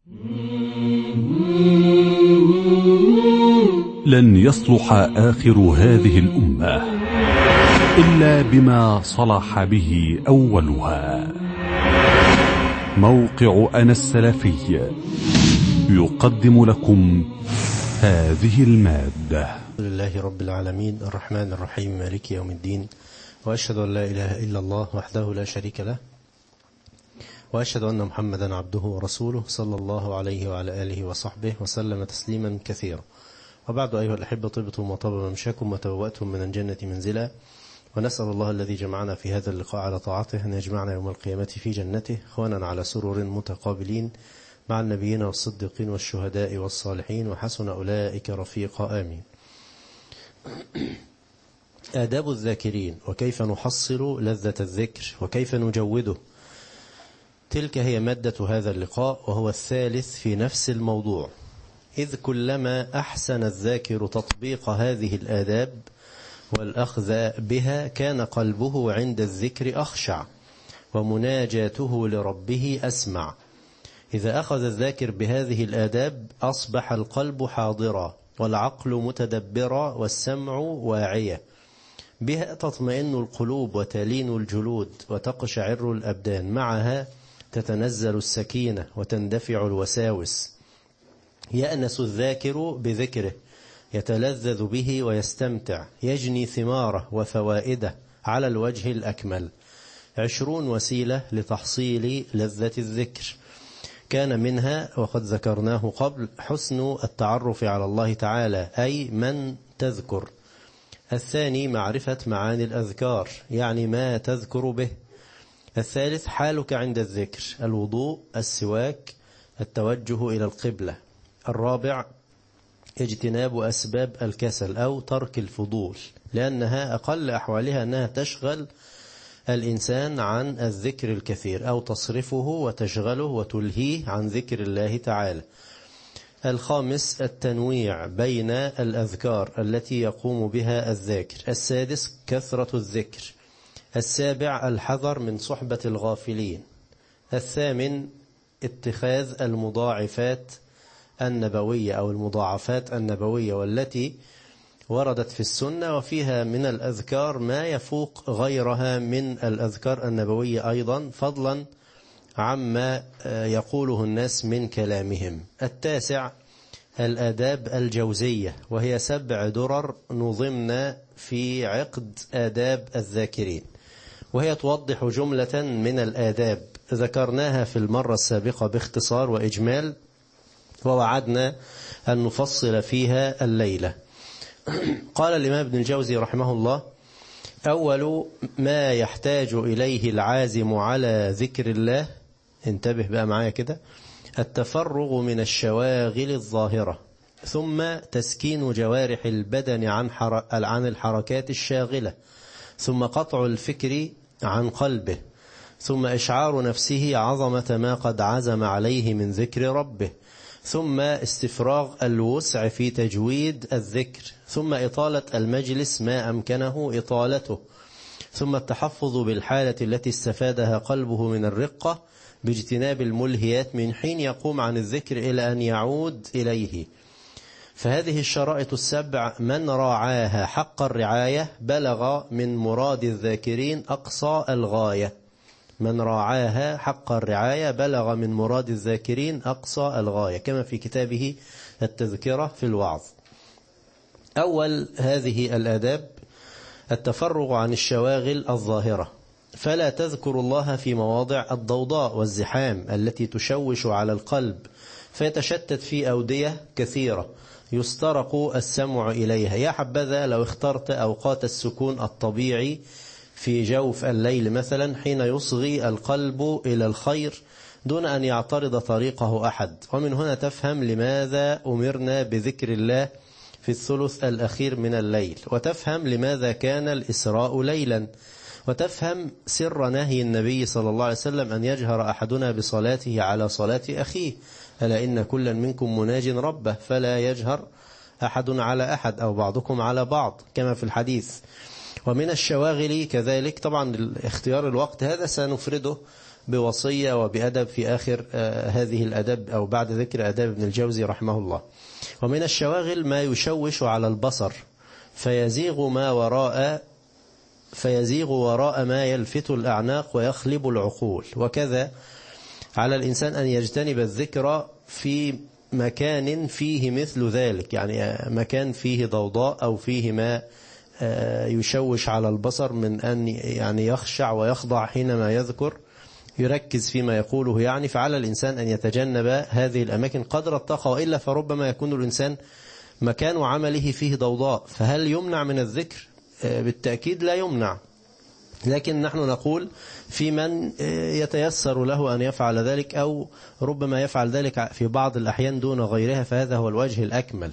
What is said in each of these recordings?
لن يصلح آخر هذه الأمة إلا بما صلح به أولها موقع أنا السلفي يقدم لكم هذه المادة الحمد لله رب العالمين الرحمن الرحيم مالك يوم الدين وأشهد أن لا إله إلا الله وحده لا شريك له وأشهد أن محمدا عبده ورسوله صلى الله عليه وعلى آله وصحبه وسلم تسليما كثيرا وبعد أيها الأحبة طبتم وطاب ممشاكم وتبوأتم من الجنة منزلا ونسأل الله الذي جمعنا في هذا اللقاء على طاعته أن يجمعنا يوم القيامة في جنته خوانا على سرور متقابلين مع النبيين والصديقين والشهداء والصالحين وحسن أولئك رفيقا آمين آداب الذاكرين وكيف نحصل لذة الذكر وكيف نجوده تلك هي مادة هذا اللقاء وهو الثالث في نفس الموضوع إذ كلما أحسن الذاكر تطبيق هذه الآداب والأخذ بها كان قلبه عند الذكر أخشع ومناجاته لربه أسمع إذا أخذ الذاكر بهذه الآداب أصبح القلب حاضرا والعقل متدبرا والسمع واعية بها تطمئن القلوب وتلين الجلود وتقشعر الأبدان معها تتنزل السكينة وتندفع الوساوس يأنس الذاكر بذكره يتلذذ به ويستمتع يجني ثماره وفوائده على الوجه الأكمل عشرون وسيلة لتحصيل لذة الذكر كان منها وقد ذكرناه قبل حسن التعرف على الله تعالى أي من تذكر الثاني معرفة معاني الأذكار يعني ما تذكر به الثالث حالك عند الذكر الوضوء السواك التوجه إلى القبلة الرابع اجتناب أسباب الكسل أو ترك الفضول لأنها أقل أحوالها أنها تشغل الإنسان عن الذكر الكثير أو تصرفه وتشغله وتلهيه عن ذكر الله تعالى الخامس التنويع بين الأذكار التي يقوم بها الذاكر السادس كثرة الذكر السابع الحذر من صحبة الغافلين الثامن اتخاذ المضاعفات النبوية أو المضاعفات النبوية والتي وردت في السنة وفيها من الأذكار ما يفوق غيرها من الأذكار النبوية أيضا فضلا عما يقوله الناس من كلامهم التاسع الآداب الجوزية وهي سبع درر نظمنا في عقد آداب الذاكرين وهي توضح جملة من الآداب ذكرناها في المرة السابقة باختصار وإجمال ووعدنا أن نفصل فيها الليلة قال الإمام ابن الجوزي رحمه الله أول ما يحتاج إليه العازم على ذكر الله انتبه بقى معايا كده التفرغ من الشواغل الظاهرة ثم تسكين جوارح البدن عن, عن الحركات الشاغلة ثم قطع الفكر عن قلبه ثم إشعار نفسه عظمة ما قد عزم عليه من ذكر ربه ثم استفراغ الوسع في تجويد الذكر ثم إطالة المجلس ما أمكنه إطالته ثم التحفظ بالحالة التي استفادها قلبه من الرقة باجتناب الملهيات من حين يقوم عن الذكر إلى أن يعود إليه فهذه الشرائط السبع من راعاها حق الرعاية بلغ من مراد الذاكرين أقصى الغاية من راعاها حق الرعاية بلغ من مراد الذاكرين أقصى الغاية كما في كتابه التذكرة في الوعظ أول هذه الآداب التفرغ عن الشواغل الظاهرة فلا تذكر الله في مواضع الضوضاء والزحام التي تشوش على القلب فيتشتت في أودية كثيرة يسترق السمع إليها يا حبذا لو اخترت أوقات السكون الطبيعي في جوف الليل مثلا حين يصغي القلب إلى الخير دون أن يعترض طريقه أحد ومن هنا تفهم لماذا أمرنا بذكر الله في الثلث الأخير من الليل وتفهم لماذا كان الإسراء ليلا وتفهم سر نهي النبي صلى الله عليه وسلم أن يجهر أحدنا بصلاته على صلاة أخيه ألا إن كلا منكم مناج ربه فلا يجهر أحد على أحد أو بعضكم على بعض كما في الحديث ومن الشواغل كذلك طبعا اختيار الوقت هذا سنفرده بوصية وبأدب في آخر هذه الأدب أو بعد ذكر أدب ابن الجوزي رحمه الله ومن الشواغل ما يشوش على البصر فيزيغ ما وراء فيزيغ وراء ما يلفت الأعناق ويخلب العقول وكذا على الإنسان أن يجتنب الذكر في مكان فيه مثل ذلك يعني مكان فيه ضوضاء أو فيه ما يشوش على البصر من أن يعني يخشع ويخضع حينما يذكر يركز فيما يقوله يعني فعلى الإنسان أن يتجنب هذه الأماكن قدر الطاقة وإلا فربما يكون الإنسان مكان عمله فيه ضوضاء فهل يمنع من الذكر بالتأكيد لا يمنع لكن نحن نقول في من يتيسر له أن يفعل ذلك أو ربما يفعل ذلك في بعض الأحيان دون غيرها فهذا هو الوجه الأكمل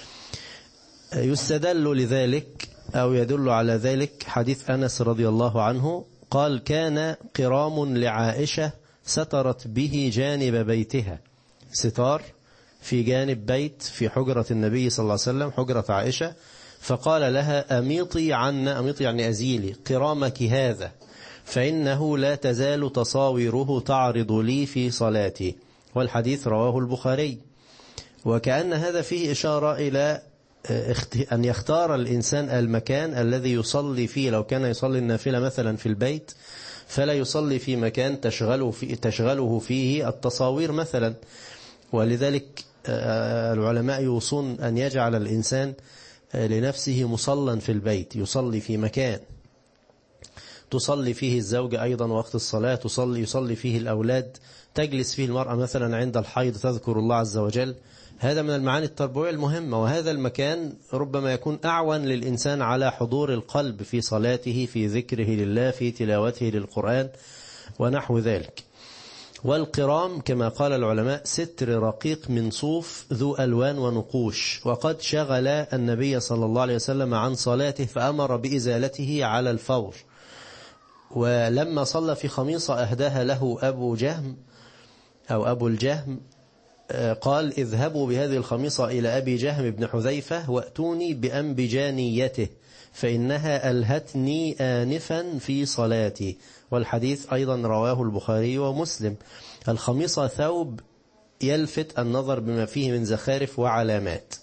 يستدل لذلك أو يدل على ذلك حديث أنس رضي الله عنه قال كان قرام لعائشة سترت به جانب بيتها ستار في جانب بيت في حجرة النبي صلى الله عليه وسلم حجرة عائشة فقال لها أميطي عنا أميطي يعني أزيلي قرامك هذا فإنه لا تزال تصاويره تعرض لي في صلاتي والحديث رواه البخاري وكأن هذا فيه إشارة إلى أن يختار الإنسان المكان الذي يصلي فيه لو كان يصلي النافلة مثلا في البيت فلا يصلي في مكان تشغله, في تشغله فيه التصاوير مثلا ولذلك العلماء يوصون أن يجعل الإنسان لنفسه مصلا في البيت يصلي في مكان تصلي فيه الزوجة أيضا وقت الصلاة تصلي يصلي فيه الأولاد تجلس فيه المرأة مثلا عند الحيض تذكر الله عز وجل هذا من المعاني التربوية المهمة وهذا المكان ربما يكون أعون للإنسان على حضور القلب في صلاته في ذكره لله في تلاوته للقرآن ونحو ذلك والقرام كما قال العلماء ستر رقيق من صوف ذو ألوان ونقوش وقد شغل النبي صلى الله عليه وسلم عن صلاته فأمر بإزالته على الفور ولما صلى في خميصة أهداها له أبو جهم أو أبو الجهم قال اذهبوا بهذه الخميصة إلى أبي جهم بن حذيفة وأتوني بأنبجانيته فإنها ألهتني آنفا في صلاتي والحديث أيضا رواه البخاري ومسلم الخميصة ثوب يلفت النظر بما فيه من زخارف وعلامات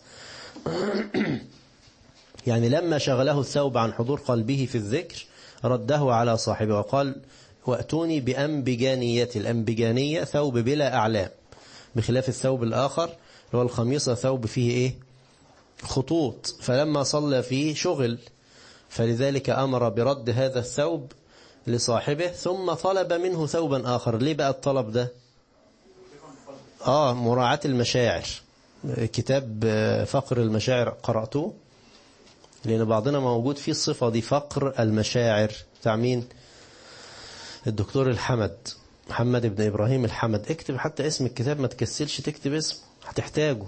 يعني لما شغله الثوب عن حضور قلبه في الذكر رده على صاحبه وقال وأتوني بأنبجانية الأنبجانية ثوب بلا أعلام بخلاف الثوب الآخر هو الخميصة ثوب فيه إيه خطوط فلما صلى فيه شغل فلذلك أمر برد هذا الثوب لصاحبه ثم طلب منه ثوبا آخر ليه بقى الطلب ده آه مراعاة المشاعر كتاب فقر المشاعر قرأته لأن بعضنا موجود فيه الصفة دي فقر المشاعر بتاع مين الدكتور الحمد محمد بن إبراهيم الحمد اكتب حتى اسم الكتاب ما تكسلش تكتب اسم هتحتاجه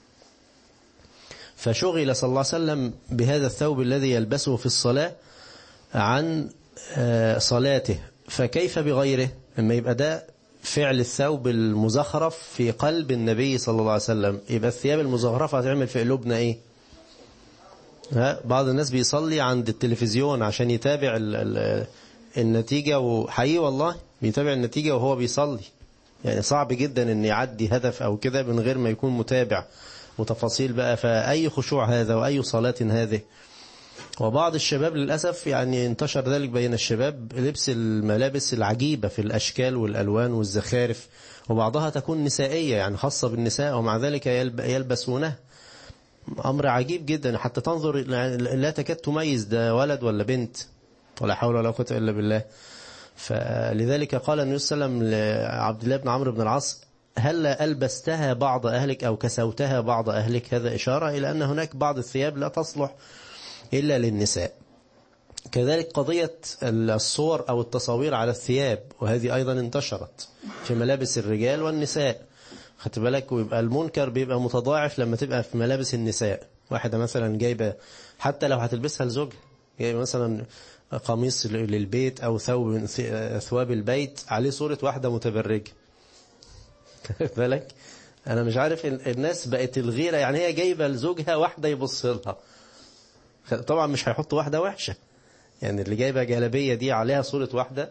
فشغل صلى الله عليه وسلم بهذا الثوب الذي يلبسه في الصلاة عن صلاته فكيف بغيره لما يبقى ده فعل الثوب المزخرف في قلب النبي صلى الله عليه وسلم يبقى الثياب المزخرفة هتعمل في قلوبنا ايه ها بعض الناس بيصلي عند التلفزيون عشان يتابع ال ال النتيجة وحقيقي والله بيتابع النتيجة وهو بيصلي يعني صعب جدا ان يعدي هدف او كده من غير ما يكون متابع وتفاصيل بقى فأي خشوع هذا وأي صلاة هذه وبعض الشباب للأسف يعني انتشر ذلك بين الشباب لبس الملابس العجيبة في الأشكال والألوان والزخارف وبعضها تكون نسائية يعني خاصة بالنساء ومع ذلك يلبسونه أمر عجيب جدا حتى تنظر لا تكاد تميز ده ولد ولا بنت ولا حول ولا قوة إلا بالله فلذلك قال النبي صلى الله عليه وسلم لعبد الله بن عمرو بن العاص هل ألبستها بعض أهلك أو كسوتها بعض أهلك هذا إشارة إلى أن هناك بعض الثياب لا تصلح إلا للنساء كذلك قضية الصور أو التصاوير على الثياب وهذه أيضا انتشرت في ملابس الرجال والنساء خدت بالك ويبقى المنكر بيبقى متضاعف لما تبقى في ملابس النساء واحدة مثلا جايبة حتى لو هتلبسها لزوجها جايبة مثلا قميص للبيت أو ثوب من ثواب البيت عليه صورة واحدة متبرجة بالك أنا مش عارف الناس بقت الغيرة يعني هي جايبة لزوجها واحدة يبص لها طبعا مش هيحط واحدة وحشة يعني اللي جايبة جلبية دي عليها صورة واحدة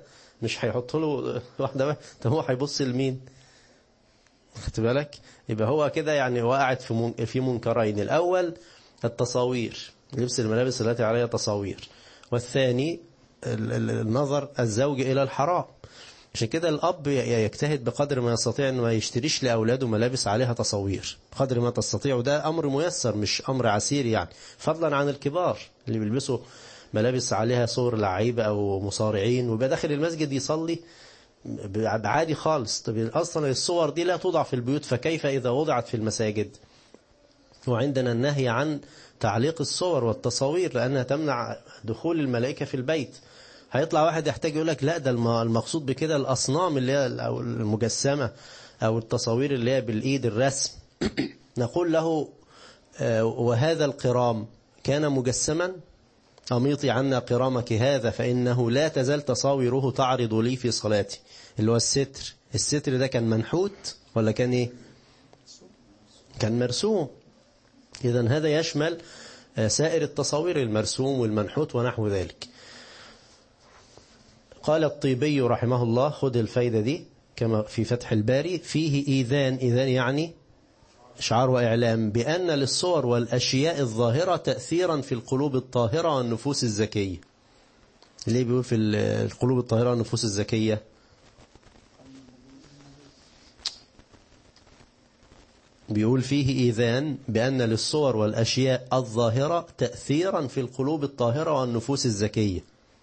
مش هيحط له واحدة طب هو هيبص لمين خدت بالك يبقى هو كده يعني وقعت في من... في منكرين الأول التصاوير لبس الملابس التي عليها تصاوير والثاني النظر الزوج إلى الحرام عشان كده الأب يجتهد بقدر ما يستطيع أنه ما يشتريش لأولاده ملابس عليها تصاوير قدر ما تستطيع وده أمر ميسر مش أمر عسير يعني فضلا عن الكبار اللي بيلبسوا ملابس عليها صور لعيبة أو مصارعين ويبقى داخل المسجد يصلي عادي خالص طب أصلا الصور دي لا توضع في البيوت فكيف إذا وضعت في المساجد وعندنا النهي عن تعليق الصور والتصاوير لأنها تمنع دخول الملائكة في البيت هيطلع واحد يحتاج يقول لك لا ده المقصود بكده الأصنام اللي هي أو المجسمة أو التصاوير اللي هي بالإيد الرسم نقول له وهذا القرام كان مجسما أميطي عنا قرامك هذا فإنه لا تزال تصاوره تعرض لي في صلاتي اللي هو الستر الستر ده كان منحوت ولا كان إيه كان مرسوم إذا هذا يشمل سائر التصاوير المرسوم والمنحوت ونحو ذلك قال الطيبي رحمه الله خذ الفايدة دي كما في فتح الباري فيه إيذان إيذان يعني إشعار وإعلام بأن للصور والأشياء الظاهرة تأثيرا في القلوب الطاهرة والنفوس الزكية ليه بيقول في القلوب الطاهرة والنفوس الزكية بيقول فيه إيذان بأن للصور والأشياء الظاهرة تأثيرا في القلوب الطاهرة والنفوس الزكية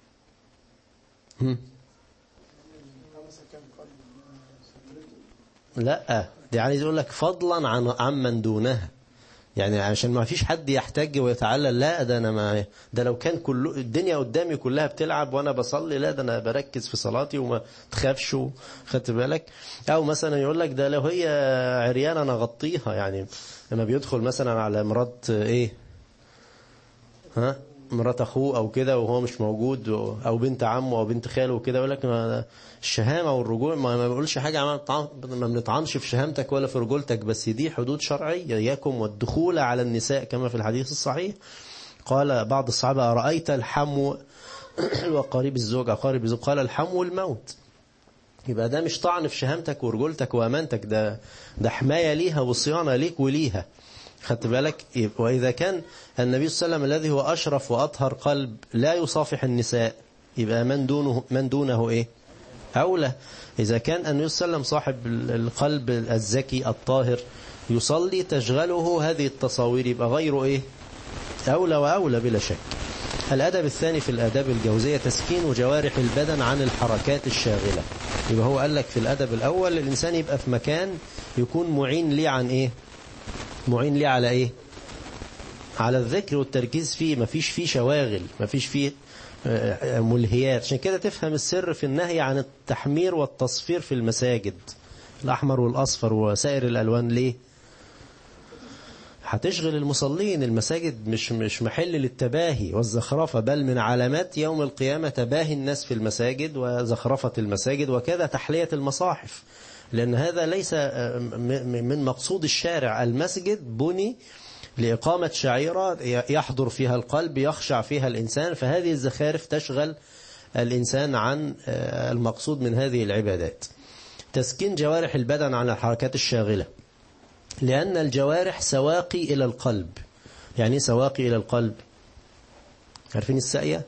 لا دي عايز يقول لك فضلا عن عمن دونها يعني عشان ما فيش حد يحتج ويتعلل لا ده انا ما ده لو كان كل الدنيا قدامي كلها بتلعب وانا بصلي لا ده انا بركز في صلاتي وما تخافش خدت بالك او مثلا يقول لك ده لو هي عريانه انا اغطيها يعني لما بيدخل مثلا على مرات ايه ها مرات اخوه او كده وهو مش موجود او بنت عمه او بنت خاله وكده يقول لك الشهامه والرجوع ما بيقولش حاجه ما بنطعنش في شهامتك ولا في رجولتك بس دي حدود شرعيه اياكم والدخول على النساء كما في الحديث الصحيح قال بعض الصحابه ارايت الحمو وقريب الزوج اقارب الزوج قال الحمو الموت يبقى ده مش طعن في شهامتك ورجولتك وامانتك ده ده حمايه ليها وصيانه ليك وليها خدت بالك وإذا كان النبي صلى الله عليه وسلم الذي هو أشرف وأطهر قلب لا يصافح النساء يبقى من دونه من دونه إيه أولى إذا كان النبي صلى الله عليه وسلم صاحب القلب الزكي الطاهر يصلي تشغله هذه التصاوير يبقى غيره إيه أولى وأولى بلا شك الأدب الثاني في الآداب الجوزية تسكين جوارح البدن عن الحركات الشاغلة يبقى هو قال لك في الأدب الأول الإنسان يبقى في مكان يكون معين ليه عن إيه معين ليه على ايه على الذكر والتركيز فيه مفيش فيه شواغل مفيش فيه ملهيات عشان كده تفهم السر في النهي عن التحمير والتصفير في المساجد الأحمر والأصفر وسائر الألوان ليه هتشغل المصلين المساجد مش مش محل للتباهي والزخرفة بل من علامات يوم القيامة تباهي الناس في المساجد وزخرفة المساجد وكذا تحلية المصاحف لأن هذا ليس من مقصود الشارع المسجد بني لإقامة شعيرة يحضر فيها القلب يخشع فيها الإنسان فهذه الزخارف تشغل الإنسان عن المقصود من هذه العبادات تسكين جوارح البدن عن الحركات الشاغلة لأن الجوارح سواقي إلى القلب يعني سواقي إلى القلب عارفين الساقية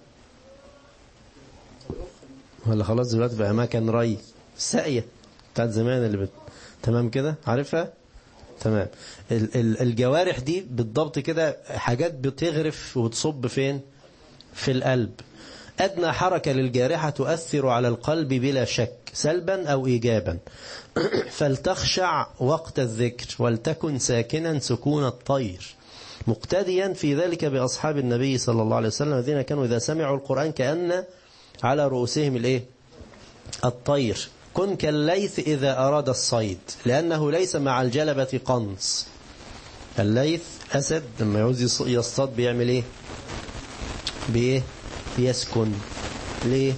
ولا خلاص دلوقتي بقى أماكن ري الساقية بتاعت زمان اللي بت... تمام كده عارفها تمام ال ال الجوارح دي بالضبط كده حاجات بتغرف وتصب فين في القلب أدنى حركة للجارحة تؤثر على القلب بلا شك سلبا أو إيجابا فلتخشع وقت الذكر ولتكن ساكنا سكون الطير مقتديا في ذلك بأصحاب النبي صلى الله عليه وسلم الذين كانوا إذا سمعوا القرآن كأن على رؤوسهم الإيه الطير كن كالليث إذا أراد الصيد لأنه ليس مع الجلبة قنص الليث أسد لما يعوز يصطاد بيعمل إيه بإيه بيسكن ليه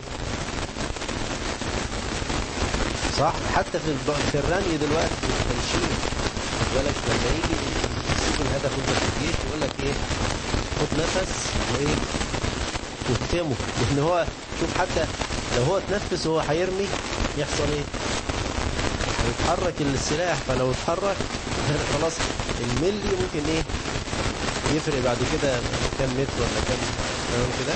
صح حتى في في الرمي دلوقتي في التنشيط بالك لما يجي يسيب الهدف وانت في الجيش يقول لك ايه خد نفس وايه واكتمه لان هو شوف حتى لو هو تنفس وهو هيرمي يحصل ايه هيتحرك السلاح فلو اتحرك خلاص الملي ممكن ايه يفرق بعد كده كام متر ولا كام تمام كده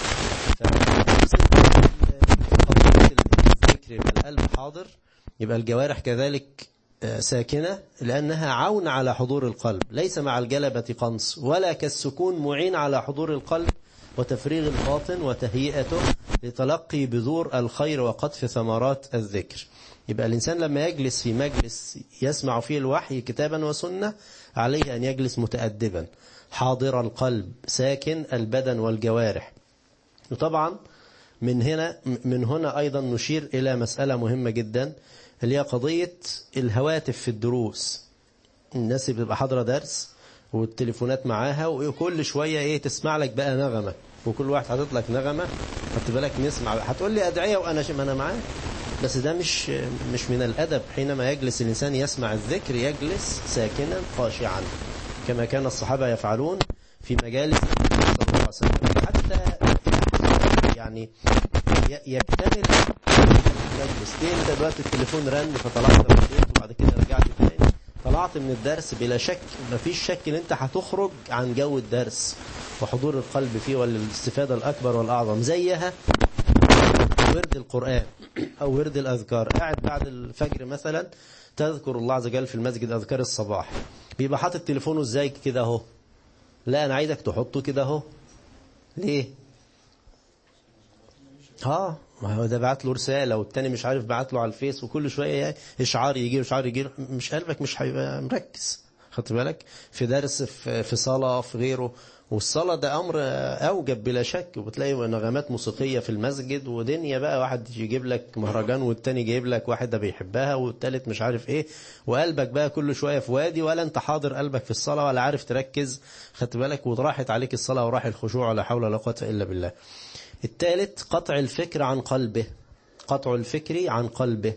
الذكر يبقى القلب حاضر يبقى الجوارح كذلك ساكنة لأنها عون على حضور القلب ليس مع الجلبة قنص ولا كالسكون معين على حضور القلب وتفريغ الباطن وتهيئته لتلقي بذور الخير وقطف ثمرات الذكر يبقى الإنسان لما يجلس في مجلس يسمع فيه الوحي كتابا وسنة عليه أن يجلس متأدبا حاضر القلب ساكن البدن والجوارح وطبعا من هنا من هنا أيضا نشير إلى مسألة مهمة جدا اللي هي قضية الهواتف في الدروس الناس بتبقى حاضرة درس والتليفونات معاها وكل شوية ايه تسمع لك بقى نغمة وكل واحد حاطط لك نغمة خدت بالك نسمع هتقول لي أدعية وأنا ما أنا معاك بس ده مش مش من الأدب حينما يجلس الإنسان يسمع الذكر يجلس ساكنا خاشعا كما كان الصحابة يفعلون في مجالس صلى الله عليه وسلم حتى يعني يكتمل يجلس ليه انت دلوقتي التليفون رن فطلعت من البيت وبعد كده رجعت تاني طلعت من الدرس بلا شك مفيش شك ان انت هتخرج عن جو الدرس وحضور القلب فيه والاستفادة الأكبر والأعظم زيها ورد القرآن أو ورد الأذكار قاعد بعد الفجر مثلا تذكر الله عز وجل في المسجد أذكار الصباح بيبقى حاطط تليفونه ازاي كده اهو لا أنا عايزك تحطه كده اهو ليه اه ما هو ده بعت له رسالة والتاني مش عارف بعت له على الفيس وكل شوية إشعار يجي إشعار يجي مش قلبك مش هيبقى مركز خدت بالك في درس في, في صلاة في غيره والصلاة ده أمر أوجب بلا شك وبتلاقي نغمات موسيقية في المسجد ودنيا بقى واحد يجيب لك مهرجان والتاني جايب لك واحدة بيحبها والتالت مش عارف إيه وقلبك بقى كل شوية في وادي ولا أنت حاضر قلبك في الصلاة ولا عارف تركز خدت بالك وراحت عليك الصلاة وراح الخشوع ولا حول ولا قوة إلا بالله الثالث قطع الفكر عن قلبه قطع الفكر عن قلبه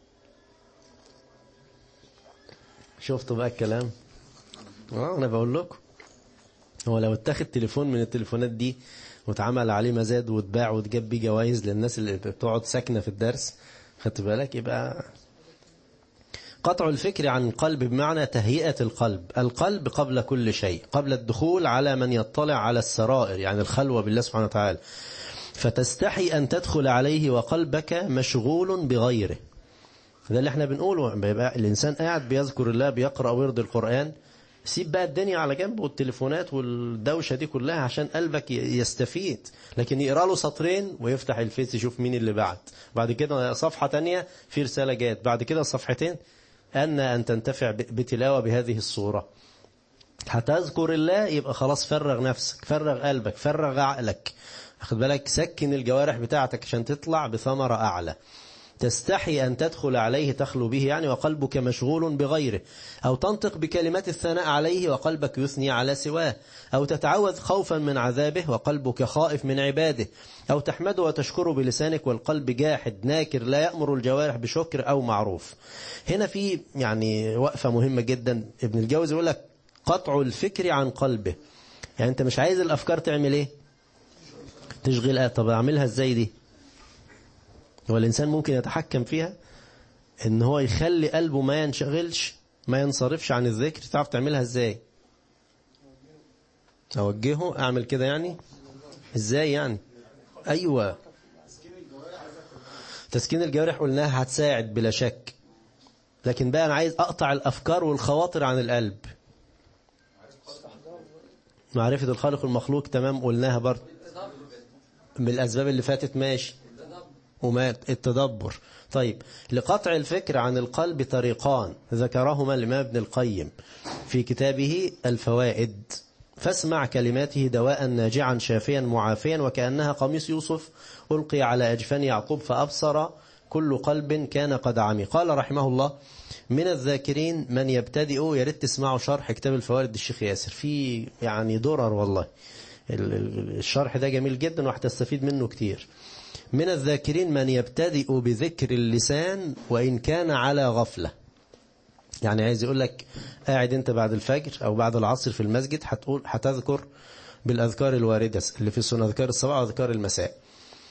شفتوا بقى الكلام اه انا بقول لكم هو لو اتاخد تليفون من التليفونات دي واتعمل عليه مزاد واتباع واتجاب بيه جوائز للناس اللي بتقعد ساكنه في الدرس خدت بالك يبقى قطع الفكر عن القلب بمعنى تهيئة القلب القلب قبل كل شيء قبل الدخول على من يطلع على السرائر يعني الخلوة بالله سبحانه وتعالى فتستحي أن تدخل عليه وقلبك مشغول بغيره ده اللي احنا بنقوله بيبقى الإنسان قاعد بيذكر الله بيقرأ ويرد القرآن سيب بقى الدنيا على جنب والتليفونات والدوشة دي كلها عشان قلبك يستفيد لكن يقرأ له سطرين ويفتح الفيس يشوف مين اللي بعت بعد كده صفحة تانية في رسالة جات بعد كده صفحتين أن أن تنتفع بتلاوة بهذه الصورة هتذكر الله يبقى خلاص فرغ نفسك فرغ قلبك فرغ عقلك أخذ بالك سكن الجوارح بتاعتك عشان تطلع بثمرة أعلى تستحي أن تدخل عليه تخلو به يعني وقلبك مشغول بغيره أو تنطق بكلمات الثناء عليه وقلبك يثني على سواه أو تتعوذ خوفا من عذابه وقلبك خائف من عباده أو تحمده وتشكره بلسانك والقلب جاحد ناكر لا يأمر الجوارح بشكر أو معروف هنا في يعني وقفة مهمة جدا ابن الجوز يقول لك قطع الفكر عن قلبه يعني أنت مش عايز الأفكار تعمل إيه تشغل آه طب أعملها إزاي دي هو الإنسان ممكن يتحكم فيها إن هو يخلي قلبه ما ينشغلش ما ينصرفش عن الذكر تعرف تعملها إزاي أوجهه أعمل كده يعني إزاي يعني أيوة تسكين الجوارح قلناها هتساعد بلا شك لكن بقى أنا عايز أقطع الأفكار والخواطر عن القلب معرفة الخالق والمخلوق تمام قلناها برضه من الأسباب اللي فاتت ماشي وما التدبر طيب لقطع الفكر عن القلب طريقان ذكرهما الإمام ابن القيم في كتابه الفوائد فاسمع كلماته دواء ناجعا شافيا معافيا وكأنها قميص يوسف ألقي على أجفان يعقوب فأبصر كل قلب كان قد عمي قال رحمه الله من الذاكرين من يبتدئ يا ريت تسمعوا شرح كتاب الفوائد الشيخ ياسر في يعني درر والله الشرح ده جميل جدا وهتستفيد منه كتير من الذاكرين من يبتدئ بذكر اللسان وإن كان على غفلة يعني عايز يقول لك قاعد انت بعد الفجر أو بعد العصر في المسجد هتقول هتذكر بالأذكار الواردة اللي في سنة أذكار الصباح وأذكار المساء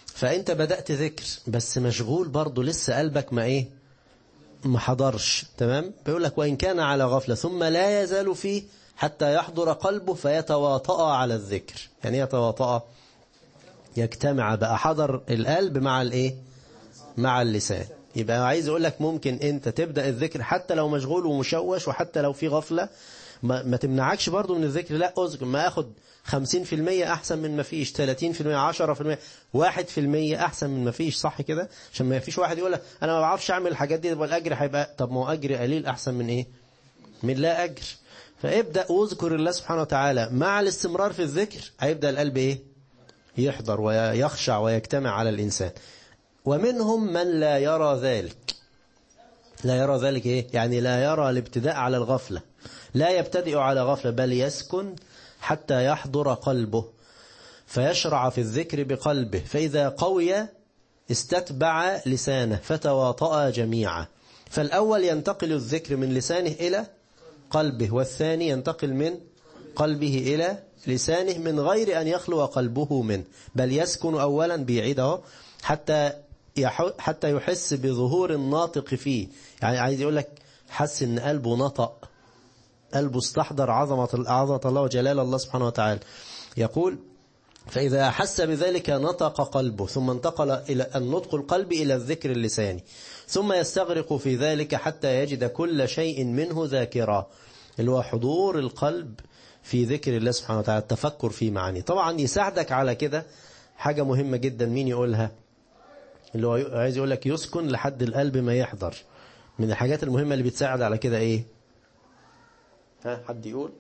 فأنت بدأت ذكر بس مشغول برضه لسه قلبك ما إيه ما حضرش تمام بيقول لك وإن كان على غفلة ثم لا يزال فيه حتى يحضر قلبه فيتواطأ على الذكر يعني يتواطأ يجتمع بقى حضر القلب مع الايه مع اللسان يبقى عايز اقول لك ممكن انت تبدأ الذكر حتى لو مشغول ومشوش وحتى لو في غفلة ما, ما تمنعكش برضو من الذكر لا اذكر ما اخد 50% احسن من ما فيش 30% 10% 1% احسن من ما فيش صح كده عشان ما فيش واحد يقول لك انا ما بعرفش اعمل الحاجات دي والاجر هيبقى طب ما هو اجر قليل احسن من ايه من لا اجر فابدأ واذكر الله سبحانه وتعالى مع الاستمرار في الذكر هيبدأ القلب ايه يحضر ويخشع ويجتمع على الإنسان ومنهم من لا يرى ذلك لا يرى ذلك إيه؟ يعني لا يرى الابتداء على الغفلة لا يبتدئ على غفلة بل يسكن حتى يحضر قلبه فيشرع في الذكر بقلبه فإذا قوي استتبع لسانه فتواطأ جميعا فالأول ينتقل الذكر من لسانه إلى قلبه والثاني ينتقل من قلبه إلى لسانه من غير أن يخلو قلبه منه بل يسكن أولا بيعيده حتى حتى يحس بظهور الناطق فيه يعني عايز يقول لك حس ان قلبه نطق قلبه استحضر عظمة عظمة الله وجلال الله سبحانه وتعالى يقول فإذا أحس بذلك نطق قلبه ثم انتقل إلى النطق القلب إلى الذكر اللساني ثم يستغرق في ذلك حتى يجد كل شيء منه ذاكرا اللي هو حضور القلب في ذكر الله سبحانه وتعالى التفكر في معاني طبعا يساعدك على كده حاجة مهمة جدا مين يقولها اللي هو عايز يقول لك يسكن لحد القلب ما يحضر من الحاجات المهمة اللي بتساعد على كده ايه ها حد يقول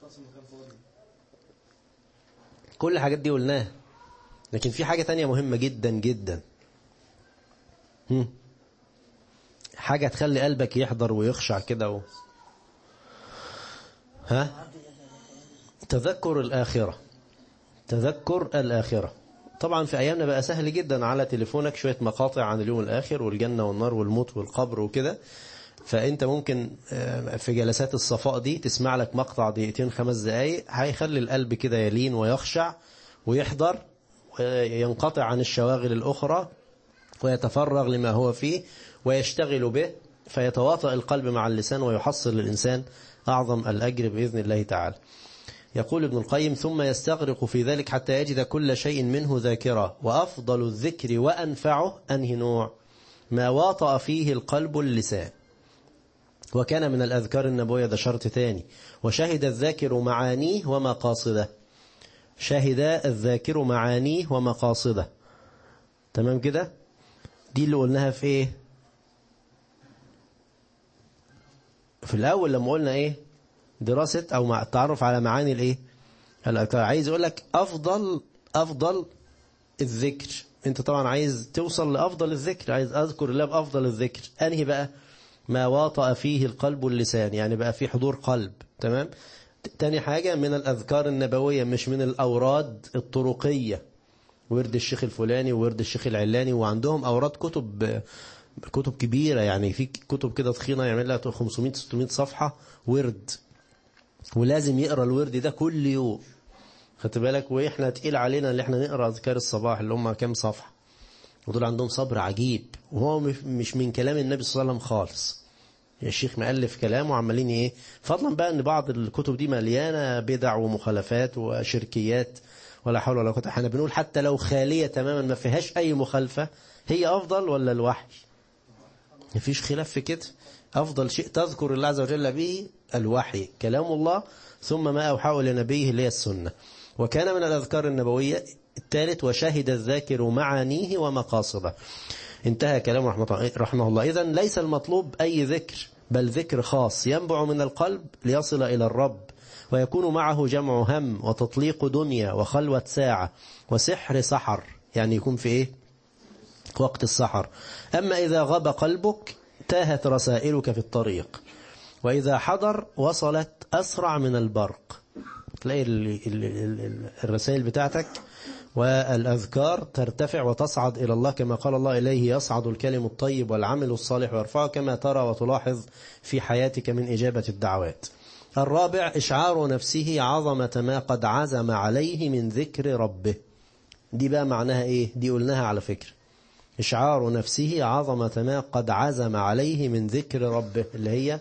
كل الحاجات دي قلناها لكن في حاجة تانية مهمة جدا جدا هم. حاجة تخلي قلبك يحضر ويخشع كده و... ها تذكر الآخرة تذكر الآخرة طبعا في أيامنا بقى سهل جدا على تليفونك شوية مقاطع عن اليوم الآخر والجنة والنار والموت والقبر وكده فأنت ممكن في جلسات الصفاء دي تسمع لك مقطع دقيقتين خمس دقايق هيخلي القلب كده يلين ويخشع ويحضر وينقطع عن الشواغل الأخرى ويتفرغ لما هو فيه ويشتغل به فيتواطأ القلب مع اللسان ويحصل للإنسان أعظم الأجر بإذن الله تعالى يقول ابن القيم ثم يستغرق في ذلك حتى يجد كل شيء منه ذاكرة وأفضل الذكر وأنفعه أنهي نوع ما واطأ فيه القلب اللسان وكان من الأذكار النبوية ده شرط تاني وشهد الذاكر معانيه ومقاصده شهد الذاكر معانيه ومقاصده تمام كده دي اللي قلناها في ايه في الأول لما قلنا ايه دراسة أو التعرف على معاني الايه الأذكار عايز أقول لك أفضل أفضل الذكر أنت طبعا عايز توصل لأفضل الذكر عايز أذكر الله بأفضل الذكر أنهي بقى ما واطأ فيه القلب واللسان يعني بقى في حضور قلب تمام تاني حاجة من الأذكار النبوية مش من الأوراد الطرقية ورد الشيخ الفلاني وورد الشيخ العلاني وعندهم أوراد كتب كتب كبيرة يعني في كتب كده تخينة يعمل لها 500-600 صفحة ورد ولازم يقرأ الورد ده كل يوم خدت بالك واحنا تقيل علينا اللي احنا نقرأ أذكار الصباح اللي هم كام صفحة ودول عندهم صبر عجيب وهو مش من كلام النبي صلى الله عليه وسلم خالص الشيخ مؤلف كلام وعمالين ايه فضلا بقى ان بعض الكتب دي مليانة بدع ومخالفات وشركيات ولا حول ولا قوه احنا بنقول حتى لو خالية تماما ما فيهاش اي مخالفة هي افضل ولا الوحي مفيش خلاف في كده افضل شيء تذكر الله عز وجل به الوحي كلام الله ثم ما اوحاه لنبيه اللي هي السنة وكان من الاذكار النبوية الثالث وشهد الذاكر معانيه ومقاصده انتهى كلام رحمه, رحمه الله إذا ليس المطلوب أي ذكر بل ذكر خاص ينبع من القلب ليصل إلى الرب ويكون معه جمع هم وتطليق دنيا وخلوة ساعة وسحر سحر يعني يكون في إيه وقت السحر أما إذا غاب قلبك تاهت رسائلك في الطريق وإذا حضر وصلت أسرع من البرق تلاقي الرسائل بتاعتك والأذكار ترتفع وتصعد إلى الله كما قال الله إليه يصعد الكلم الطيب والعمل الصالح ويرفعه كما ترى وتلاحظ في حياتك من إجابة الدعوات الرابع إشعار نفسه عظمة ما قد عزم عليه من ذكر ربه دي بقى معناها ايه دي قلناها على فكرة إشعار نفسه عظمة ما قد عزم عليه من ذكر ربه اللي هي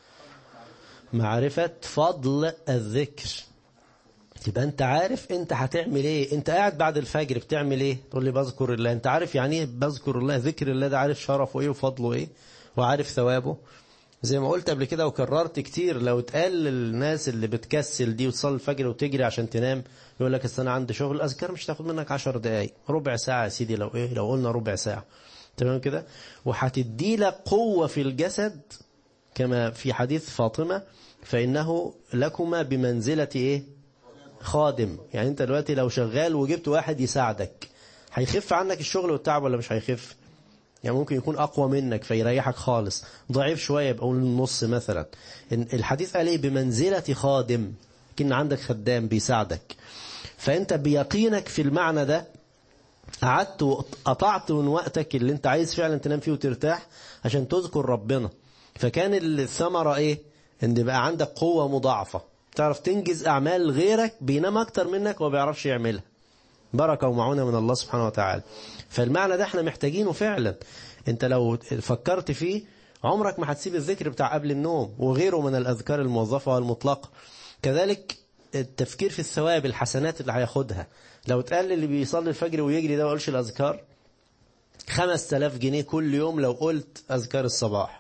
معرفة فضل الذكر تبقى انت عارف انت هتعمل ايه انت قاعد بعد الفجر بتعمل ايه تقول لي بذكر الله انت عارف يعني ايه بذكر الله ذكر الله ده عارف شرفه ايه وفضله ايه وعارف ثوابه زي ما قلت قبل كده وكررت كتير لو اتقال للناس اللي بتكسل دي وتصلي الفجر وتجري عشان تنام يقول لك انا عندي شغل الاذكار مش تاخد منك 10 دقايق ربع ساعه يا سيدي لو ايه لو قلنا ربع ساعه تمام كده وهتدي لك قوه في الجسد كما في حديث فاطمه فانه لكما بمنزله ايه خادم يعني انت دلوقتي لو شغال وجبت واحد يساعدك هيخف عنك الشغل والتعب ولا مش هيخف يعني ممكن يكون أقوى منك فيريحك خالص ضعيف شوية يبقى النص مثلا الحديث قال ايه بمنزلة خادم كن عندك خدام بيساعدك فأنت بيقينك في المعنى ده قعدت وقطعت من وقتك اللي انت عايز فعلا تنام فيه وترتاح عشان تذكر ربنا فكان الثمرة ايه ان يبقى عندك قوة مضاعفة تعرف تنجز أعمال غيرك بينام أكتر منك وما بيعرفش يعملها بركة ومعونة من الله سبحانه وتعالى فالمعنى ده احنا محتاجينه فعلا انت لو فكرت فيه عمرك ما هتسيب الذكر بتاع قبل النوم وغيره من الأذكار الموظفة والمطلقة كذلك التفكير في الثواب الحسنات اللي هياخدها لو اتقال اللي بيصلي الفجر ويجري ده وقالش الأذكار 5000 جنيه كل يوم لو قلت أذكار الصباح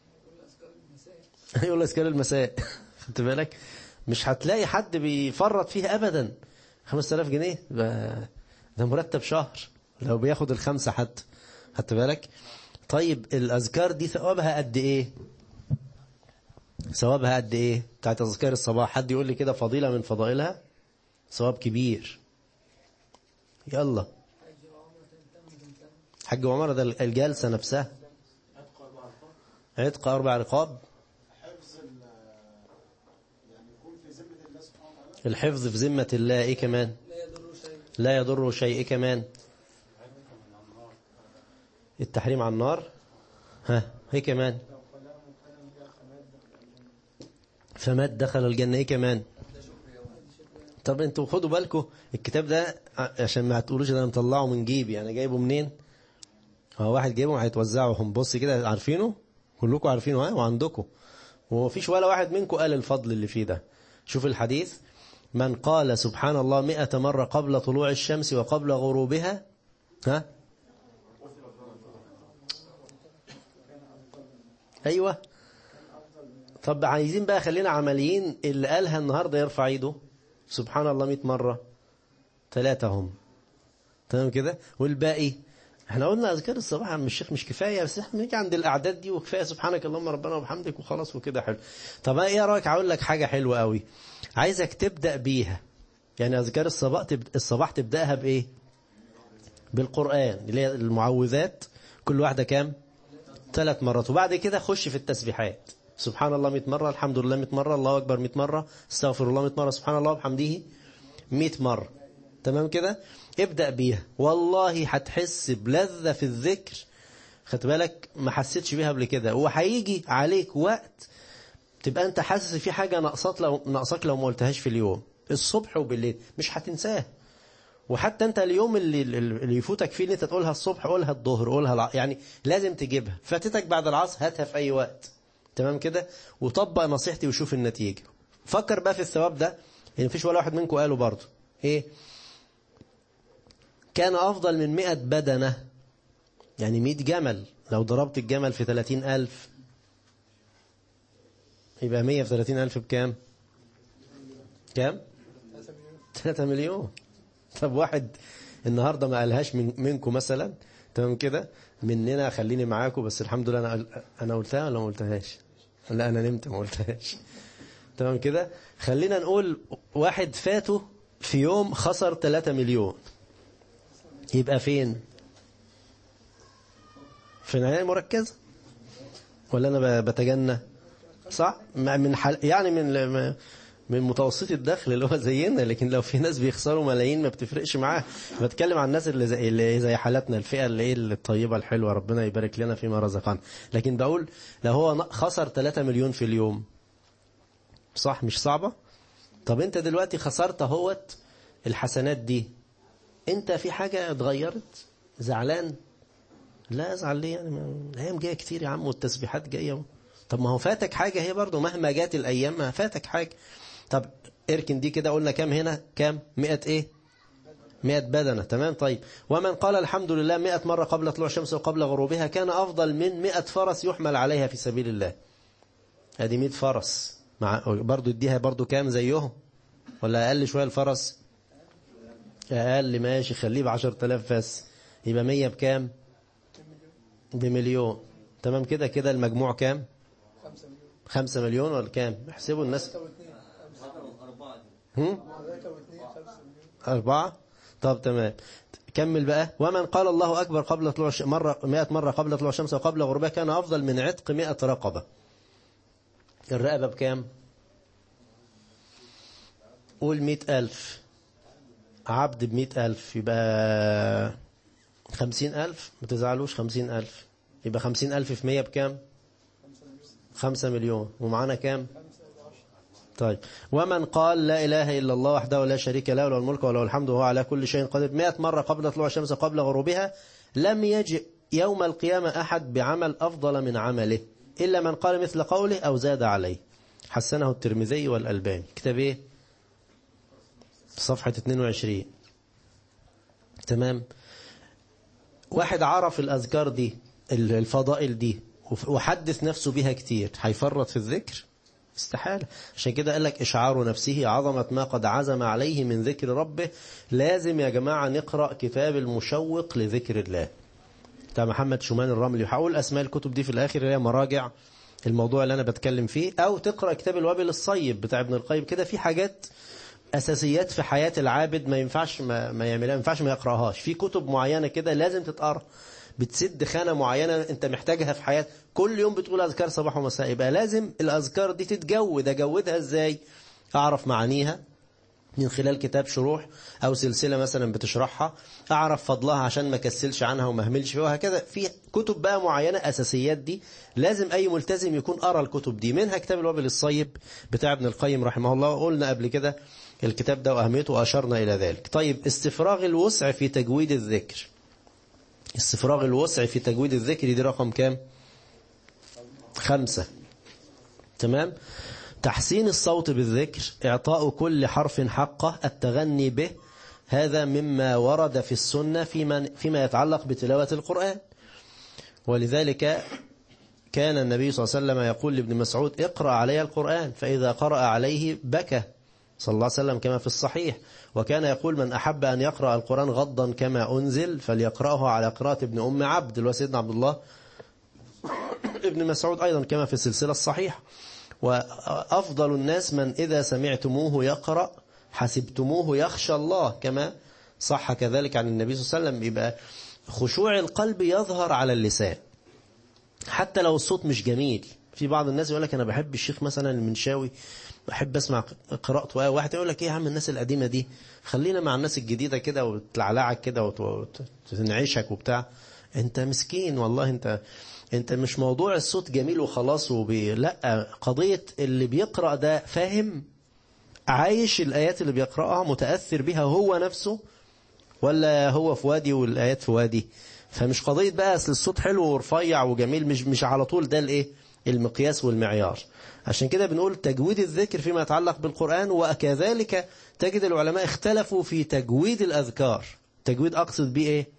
يقول أذكار المساء خدت بالك مش هتلاقي حد بيفرط فيها أبدا 5000 جنيه ده مرتب شهر لو بياخد الخمسة حتى خدت بالك طيب الأذكار دي ثوابها قد إيه ثوابها قد إيه بتاعت أذكار الصباح حد يقول لي كده فضيلة من فضائلها ثواب كبير يلا حج وعمرة ده الجلسة نفسها عتق أربع رقاب الحفظ في ذمة الله ايه كمان لا يضر شيء ايه كمان التحريم على النار ها ايه كمان فمات دخل الجنة ايه كمان طب انتوا خدوا بالكم الكتاب ده عشان ما تقولوش ده انا مطلعه من جيبي انا جايبه منين هو واحد جايبه هيتوزعهم بص كده عارفينه كلكم عارفينه ها وعندكم ومفيش ولا واحد منكم قال الفضل اللي فيه ده شوف الحديث من قال سبحان الله مئة مرة قبل طلوع الشمس وقبل غروبها ها أيوة طب عايزين بقى خلينا عمليين اللي قالها النهاردة يرفع ايده سبحان الله مئة مرة ثلاثة هم تمام كده والباقي احنا قلنا اذكار الصباح عم الشيخ مش كفايه بس احنا نيجي عند الاعداد دي وكفايه سبحانك اللهم ربنا وبحمدك وخلاص وكده حلو طب ايه رايك اقول لك حاجه حلوه قوي عايزك تبدا بيها يعني اذكار الصباح تبدأ الصباح تبداها بايه بالقران اللي هي المعوذات كل واحده كام ثلاث مرات وبعد كده خش في التسبيحات سبحان الله 100 مره الحمد لله 100 مره الله اكبر 100 مره استغفر الله 100 مره سبحان الله وبحمده 100 مره تمام كده ابدأ بيها والله هتحس بلذة في الذكر خد بالك ما حسيتش بيها قبل كده وهيجي عليك وقت تبقى انت حاسس في حاجة ناقصاك لو ناقصاك لو ما قلتهاش في اليوم الصبح وبالليل مش هتنساها وحتى انت اليوم اللي اللي يفوتك فيه اللي انت تقولها الصبح قولها الظهر قولها الع... يعني لازم تجيبها فاتتك بعد العصر هاتها في اي وقت تمام كده وطبق نصيحتي وشوف النتيجة فكر بقى في الثواب ده يعني مفيش ولا واحد منكم قاله برضه ايه كان أفضل من مئة بدنة يعني مئة جمل لو ضربت الجمل في ثلاثين ألف يبقى مية في ثلاثين ألف بكام كام ثلاثة مليون طب واحد النهاردة ما قالهاش من منكم مثلا تمام كده مننا خليني معاكم بس الحمد لله أنا, أنا قلتها ولا ما قلتهاش لا أنا نمت ما قلتهاش تمام كده خلينا نقول واحد فاته في يوم خسر 3 مليون يبقى فين في العناية المركزة ولا أنا بتجنى صح من حل... يعني من من متوسط الدخل اللي هو زينا لكن لو في ناس بيخسروا ملايين ما بتفرقش معاه بتكلم عن الناس اللي زي اللي زي حالتنا الفئة اللي ايه الطيبة الحلوة ربنا يبارك لنا فيما رزقنا لكن بقول لو هو خسر 3 مليون في اليوم صح مش صعبة طب انت دلوقتي خسرت اهوت الحسنات دي انت في حاجة اتغيرت زعلان لا ازعل ليه يعني ما- الايام جايه كتير يا عم والتسبيحات جايه طب ما هو فاتك حاجه هي برضو مهما جات الايام ما فاتك حاجه طب اركن دي كده قلنا كام هنا كام 100 ايه 100 بدنه تمام طيب ومن قال الحمد لله 100 مره قبل طلوع الشمس وقبل غروبها كان افضل من 100 فرس يحمل عليها في سبيل الله ادي 100 فرس مع برضو اديها برضو كام زيهم ولا اقل شويه الفرس اقل ماشي خليه ب 10000 بس يبقى 100 بكام بمليون تمام كده كده المجموع كام خمسة مليون ولا كام احسبوا الناس هم؟ أربعة طب تمام كمل بقى ومن قال الله أكبر قبل طلوع الش- مرة مئة مرة قبل طلوع الشمس وقبل غروبها كان أفضل من عتق مئة رقبة الرقبة بكام قول مئة ألف عبد بمئة ألف يبقى خمسين ألف ما تزعلوش خمسين ألف يبقى خمسين ألف في مية بكام خمسة مليون ومعانا كام طيب ومن قال لا إله إلا الله وحده لا شريك له له الملك وله الحمد وهو على كل شيء قدير مئة مرة قبل طلوع الشمس قبل غروبها لم يجئ يوم القيامة أحد بعمل أفضل من عمله إلا من قال مثل قوله أو زاد عليه حسنه الترمذي والألباني كتاب إيه صفحة 22 تمام واحد عرف الأذكار دي الفضائل دي وحدث نفسه بها كتير هيفرط في الذكر استحالة عشان كده قال لك إشعار نفسه عظمة ما قد عزم عليه من ذكر ربه لازم يا جماعة نقرأ كتاب المشوق لذكر الله بتاع محمد شومان الرملي وهقول أسماء الكتب دي في الآخر اللي هي مراجع الموضوع اللي أنا بتكلم فيه أو تقرأ كتاب الوابل الصيب بتاع ابن القيم كده في حاجات أساسيات في حياة العابد ما ينفعش ما, ما يعملها ما ينفعش ما يقرأهاش في كتب معينة كده لازم تتقرأ بتسد خانة معينة انت محتاجها في حياتك كل يوم بتقول أذكار صباح ومساء يبقى لازم الأذكار دي تتجود أجودها ازاي أعرف معانيها من خلال كتاب شروح أو سلسلة مثلا بتشرحها أعرف فضلها عشان ما كسلش عنها وما اهملش فيها وهكذا في كتب بقى معينة أساسيات دي لازم أي ملتزم يكون قرأ الكتب دي منها كتاب الوابل الصيب بتاع ابن القيم رحمه الله قلنا قبل كده الكتاب ده وأهميته وأشرنا إلى ذلك طيب استفراغ الوسع في تجويد الذكر استفراغ الوسع في تجويد الذكر دي رقم كام خمسة تمام تحسين الصوت بالذكر إعطاء كل حرف حقه التغني به هذا مما ورد في السنة فيما, فيما يتعلق بتلاوة القرآن ولذلك كان النبي صلى الله عليه وسلم يقول لابن مسعود اقرأ علي القرآن فإذا قرأ عليه بكى صلى الله عليه وسلم كما في الصحيح وكان يقول من أحب أن يقرأ القرآن غضا كما أنزل فليقرأه على قراءة ابن أم عبد اللي هو سيدنا عبد الله ابن مسعود أيضا كما في السلسلة الصحيحة وأفضل الناس من إذا سمعتموه يقرأ حسبتموه يخشى الله كما صح كذلك عن النبي صلى الله عليه وسلم يبقى خشوع القلب يظهر على اللسان حتى لو الصوت مش جميل في بعض الناس يقول لك أنا بحب الشيخ مثلا المنشاوي بحب أسمع قراءته واحد يقول لك إيه يا عم الناس القديمة دي خلينا مع الناس الجديدة كده وتلعلعك كده وتنعيشك وبتاع أنت مسكين والله أنت أنت مش موضوع الصوت جميل وخلاص وبي... لا قضية اللي بيقرأ ده فاهم عايش الآيات اللي بيقرأها متأثر بها هو نفسه ولا هو في وادي والآيات في وادي فمش قضية بقى أصل الصوت حلو ورفيع وجميل مش مش على طول ده الإيه المقياس والمعيار عشان كده بنقول تجويد الذكر فيما يتعلق بالقرآن وكذلك تجد العلماء اختلفوا في تجويد الأذكار تجويد أقصد بيه إيه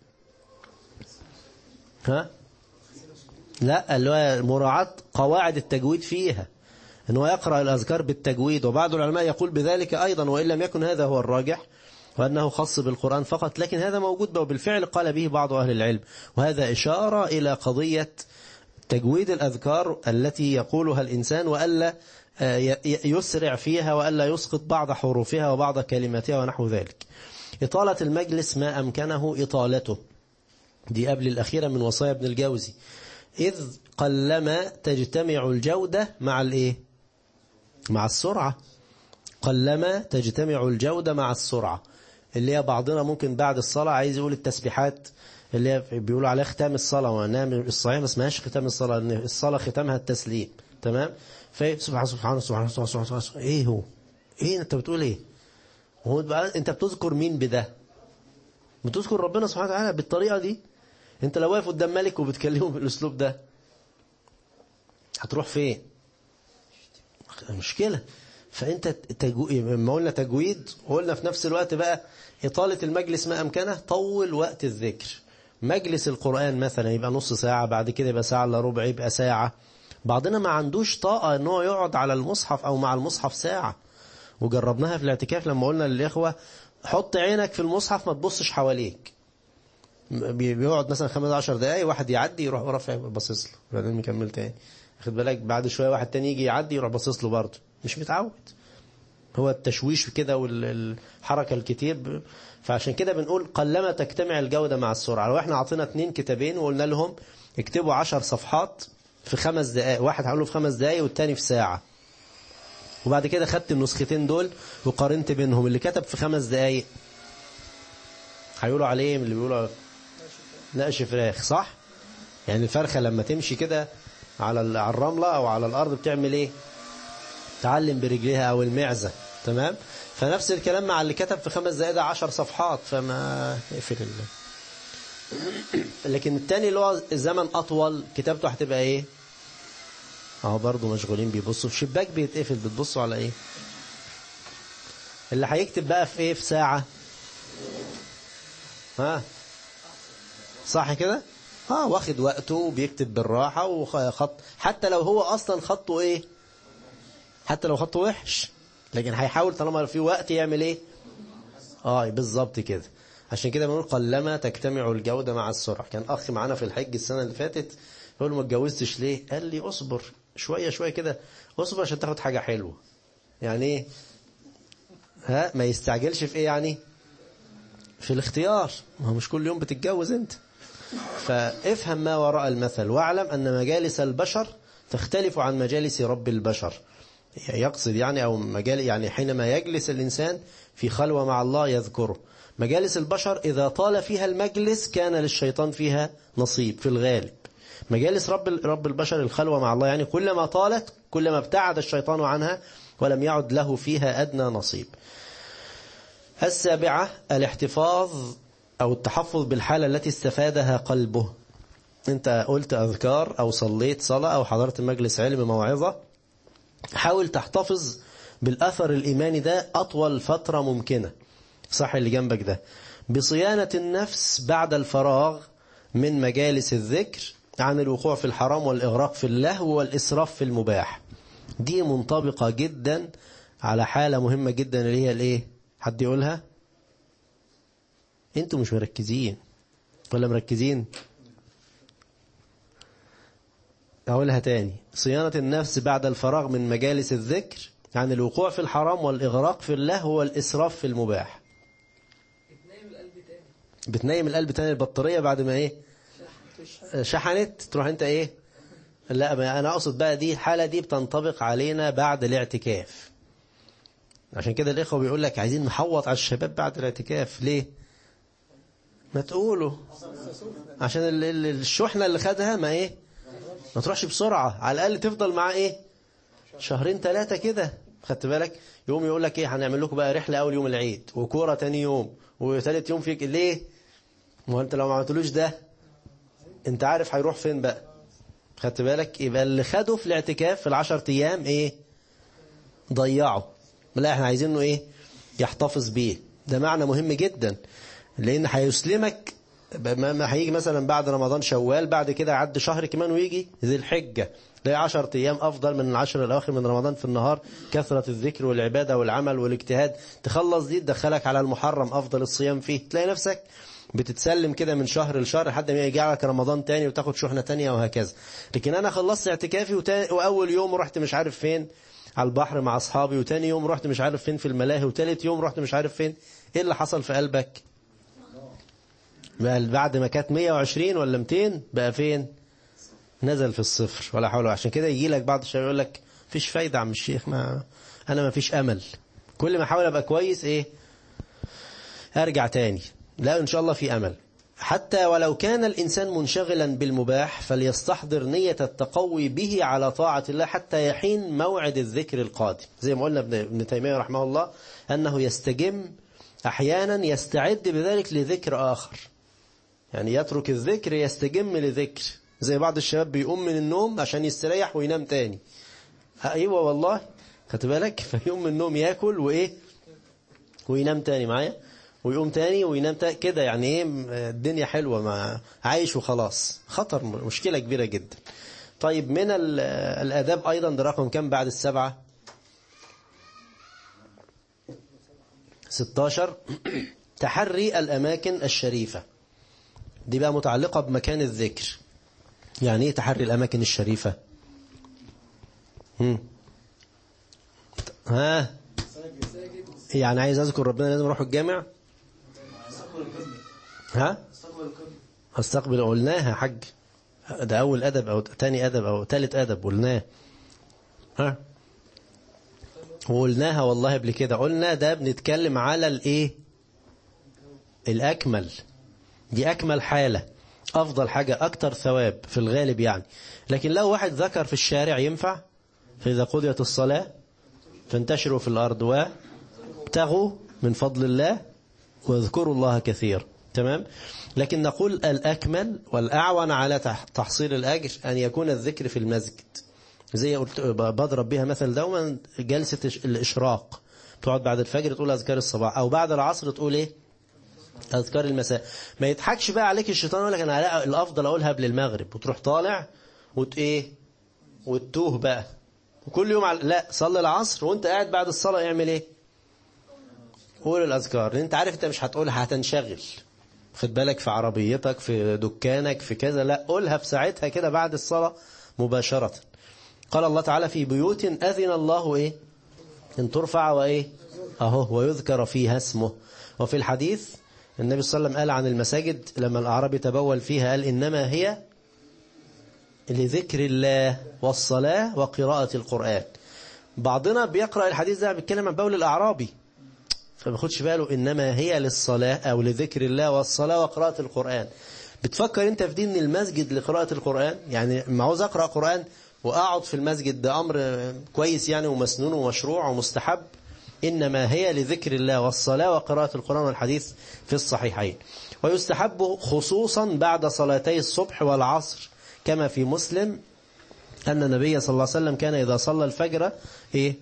ها لا اللي هو مراعاة قواعد التجويد فيها ان هو يقرأ الأذكار بالتجويد وبعض العلماء يقول بذلك أيضا وإن لم يكن هذا هو الراجح وأنه خاص بالقرآن فقط لكن هذا موجود وبالفعل قال به بعض أهل العلم وهذا إشارة إلى قضية تجويد الأذكار التي يقولها الإنسان وألا يسرع فيها وألا يسقط بعض حروفها وبعض كلماتها ونحو ذلك إطالة المجلس ما أمكنه إطالته دي قبل الأخيرة من وصايا ابن الجوزي إذ قلما تجتمع الجودة مع الإيه مع السرعة قلما تجتمع الجودة مع السرعة اللي هي بعضنا ممكن بعد الصلاة عايز يقول التسبيحات اللي هي بيقولوا عليها ختام الصلاة وانها الصحيح ما اسمهاش ختام الصلاة ان الصلاة ختامها التسليم تمام فسبحان سبحان سبحان سبحان سبحان سبحان سبحان ايه هو ايه انت بتقول ايه هو بقى انت بتذكر مين بده بتذكر ربنا سبحانه وتعالى بالطريقة دي انت لو واقف قدام ملك وبتكلمه بالاسلوب ده هتروح فين مشكلة فانت تجو... ما قلنا تجويد وقلنا في نفس الوقت بقى إطالة المجلس ما أمكنه طول وقت الذكر مجلس القرآن مثلا يبقى نص ساعة بعد كده يبقى ساعة الا ربع يبقى ساعة بعضنا ما عندوش طاقة ان هو يقعد على المصحف او مع المصحف ساعة وجربناها في الاعتكاف لما قلنا للإخوة حط عينك في المصحف ما تبصش حواليك بيقعد مثلا 15 دقايق واحد يعدي يروح رافع باصص له بعدين مكمل تاني خد بالك بعد شوية واحد تاني يجي يعدي يروح باصص له برضه مش متعود هو التشويش كده والحركة الكتير فعشان كده بنقول قلما تجتمع الجودة مع السرعة لو احنا عطينا اتنين كتابين وقلنا لهم اكتبوا عشر صفحات في خمس دقائق واحد هعمله في خمس دقائق والتاني في ساعة وبعد كده خدت النسختين دول وقارنت بينهم اللي كتب في خمس دقائق هيقولوا عليه اللي بيقولوا نقش فراخ صح يعني الفرخة لما تمشي كده على الرملة او على الارض بتعمل ايه تعلم برجليها او المعزة تمام فنفس الكلام مع اللي كتب في خمس دقائق ده عشر صفحات فما اقفل الله لكن التاني اللي هو الزمن اطول كتابته هتبقى ايه اهو برضه مشغولين بيبصوا في شباك بيتقفل بتبصوا على ايه اللي هيكتب بقى في ايه في ساعة ها صح كده اه واخد وقته وبيكتب بالراحة وخط حتى لو هو اصلا خطه ايه حتى لو خطه وحش لكن هيحاول طالما في وقت يعمل ايه اه بالظبط كده عشان كده بنقول قلما تجتمع الجودة مع السرعة كان اخ معانا في الحج السنة اللي فاتت يقول له ما اتجوزتش ليه قال لي اصبر شوية شوية كده اصبر عشان تاخد حاجة حلوة يعني ايه ها ما يستعجلش في ايه يعني في الاختيار ما هو مش كل يوم بتتجوز انت فافهم ما وراء المثل واعلم ان مجالس البشر تختلف عن مجالس رب البشر يقصد يعني أو مجال يعني حينما يجلس الإنسان في خلوة مع الله يذكره مجالس البشر إذا طال فيها المجلس كان للشيطان فيها نصيب في الغالب مجالس رب رب البشر الخلوة مع الله يعني كلما طالت كلما ابتعد الشيطان عنها ولم يعد له فيها أدنى نصيب السابعة الاحتفاظ أو التحفظ بالحالة التي استفادها قلبه انت قلت أذكار أو صليت صلاة أو حضرت مجلس علم موعظة حاول تحتفظ بالأثر الإيماني ده أطول فترة ممكنة صح اللي جنبك ده بصيانة النفس بعد الفراغ من مجالس الذكر عن الوقوع في الحرام والإغراق في اللهو والإسراف في المباح دي منطبقة جدا على حالة مهمة جدا اللي هي الايه حد يقولها انتوا مش مركزين ولا مركزين أقولها تاني صيانة النفس بعد الفراغ من مجالس الذكر عن الوقوع في الحرام والإغراق في اللهو والإسراف في المباح بتنيم القلب تاني بتنيم القلب تاني البطارية بعد ما ايه شحنت تروح انت ايه لا ما انا اقصد بقى دي الحالة دي بتنطبق علينا بعد الاعتكاف عشان كده الاخوة بيقول لك عايزين نحوط على الشباب بعد الاعتكاف ليه ما تقولوا عشان ال- ال- الشحنة اللي خدها ما ايه ما تروحش بسرعة على الاقل تفضل معاه ايه شهرين ثلاثة كده خدت بالك يوم يقول لك ايه هنعمل لكم بقى رحلة اول يوم العيد وكورة تاني يوم وثالث يوم فيك ليه ما هو انت لو ما عملتلوش ده انت عارف هيروح فين بقى خدت بالك يبقى اللي خده في الاعتكاف في العشر ايام ايه ضيعه لا احنا عايزينه ايه يحتفظ بيه ده معنى مهم جدا لان هيسلمك ما ما هيجي مثلا بعد رمضان شوال بعد كده يعدي شهر كمان ويجي ذي الحجة تلاقي 10 ايام افضل من العشر الاواخر من رمضان في النهار كثرة الذكر والعبادة والعمل والاجتهاد تخلص دي تدخلك على المحرم افضل الصيام فيه تلاقي نفسك بتتسلم كده من شهر لشهر لحد ما يجي لك رمضان تاني وتاخد شحنة تانية وهكذا لكن انا خلصت اعتكافي وتا- واول يوم رحت مش عارف فين على البحر مع اصحابي وتاني يوم رحت مش عارف فين في الملاهي وتالت يوم رحت مش عارف فين ايه اللي حصل في قلبك بقى بعد ما كانت 120 ولا 200 بقى فين نزل في الصفر ولا حول ولا عشان كده يجي لك بعض الشباب يقول لك فيش فايدة عم الشيخ ما انا ما فيش امل كل ما احاول ابقى كويس ايه ارجع تاني لا ان شاء الله في امل حتى ولو كان الانسان منشغلا بالمباح فليستحضر نية التقوي به على طاعة الله حتى يحين موعد الذكر القادم زي ما قلنا ابن ابن تيمية رحمه الله انه يستجم أحيانا يستعد بذلك لذكر آخر يعني يترك الذكر يستجم لذكر زي بعض الشباب بيقوم من النوم عشان يستريح وينام تاني أيوة والله خدت بالك فيقوم من النوم ياكل وإيه وينام تاني معايا ويقوم تاني وينام تاني كده يعني ايه الدنيا حلوة مع عايش وخلاص خطر مشكلة كبيرة جدا طيب من الأداب أيضا ده رقم كم بعد السبعة 16 تحري الأماكن الشريفة دي بقى متعلقة بمكان الذكر يعني ايه تحري الأماكن الشريفة هم. ها يعني عايز أذكر ربنا لازم أروح الجامع ها استقبل قلناها حج ده أول أدب أو تاني أدب أو تالت أدب قلناه ها وقلناها والله قبل كده قلنا ده بنتكلم على الايه الأكمل دي أكمل حالة أفضل حاجة أكتر ثواب في الغالب يعني لكن لو واحد ذكر في الشارع ينفع فإذا قضيت الصلاة فانتشروا في الأرض وابتغوا من فضل الله واذكروا الله كثير تمام لكن نقول الأكمل والأعون على تحصيل الأجر أن يكون الذكر في المسجد زي قلت بضرب بها مثل دوما جلسة الإشراق تقعد بعد الفجر تقول أذكار الصباح أو بعد العصر تقول إيه أذكار المساء ما يضحكش بقى عليك الشيطان يقول لك أنا الأفضل أقولها قبل المغرب وتروح طالع وت إيه وتتوه بقى وكل يوم على... لا صلي العصر وانت قاعد بعد الصلاة اعمل ايه قول الأذكار لأن انت عارف انت مش هتقولها هتنشغل خد بالك في عربيتك في دكانك في كذا لا قولها في ساعتها كده بعد الصلاة مباشرة قال الله تعالى في بيوت أذن الله إيه إن ترفع وإيه أهو ويذكر فيها اسمه وفي الحديث النبي صلى الله عليه وسلم قال عن المساجد لما الأعرابي تبول فيها قال إنما هي لذكر الله والصلاة وقراءة القرآن بعضنا بيقرأ الحديث ده بيتكلم عن بول الأعرابي فبياخدش باله إنما هي للصلاة أو لذكر الله والصلاة وقراءة القرآن بتفكر انت في دين المسجد لقراءة القرآن يعني ما عاوز أقرأ قرآن وأقعد في المسجد ده أمر كويس يعني ومسنون ومشروع ومستحب إنما هي لذكر الله والصلاة وقراءة القرآن والحديث في الصحيحين ويستحب خصوصا بعد صلاتي الصبح والعصر كما في مسلم أن النبي صلى الله عليه وسلم كان إذا صلى الفجر إيه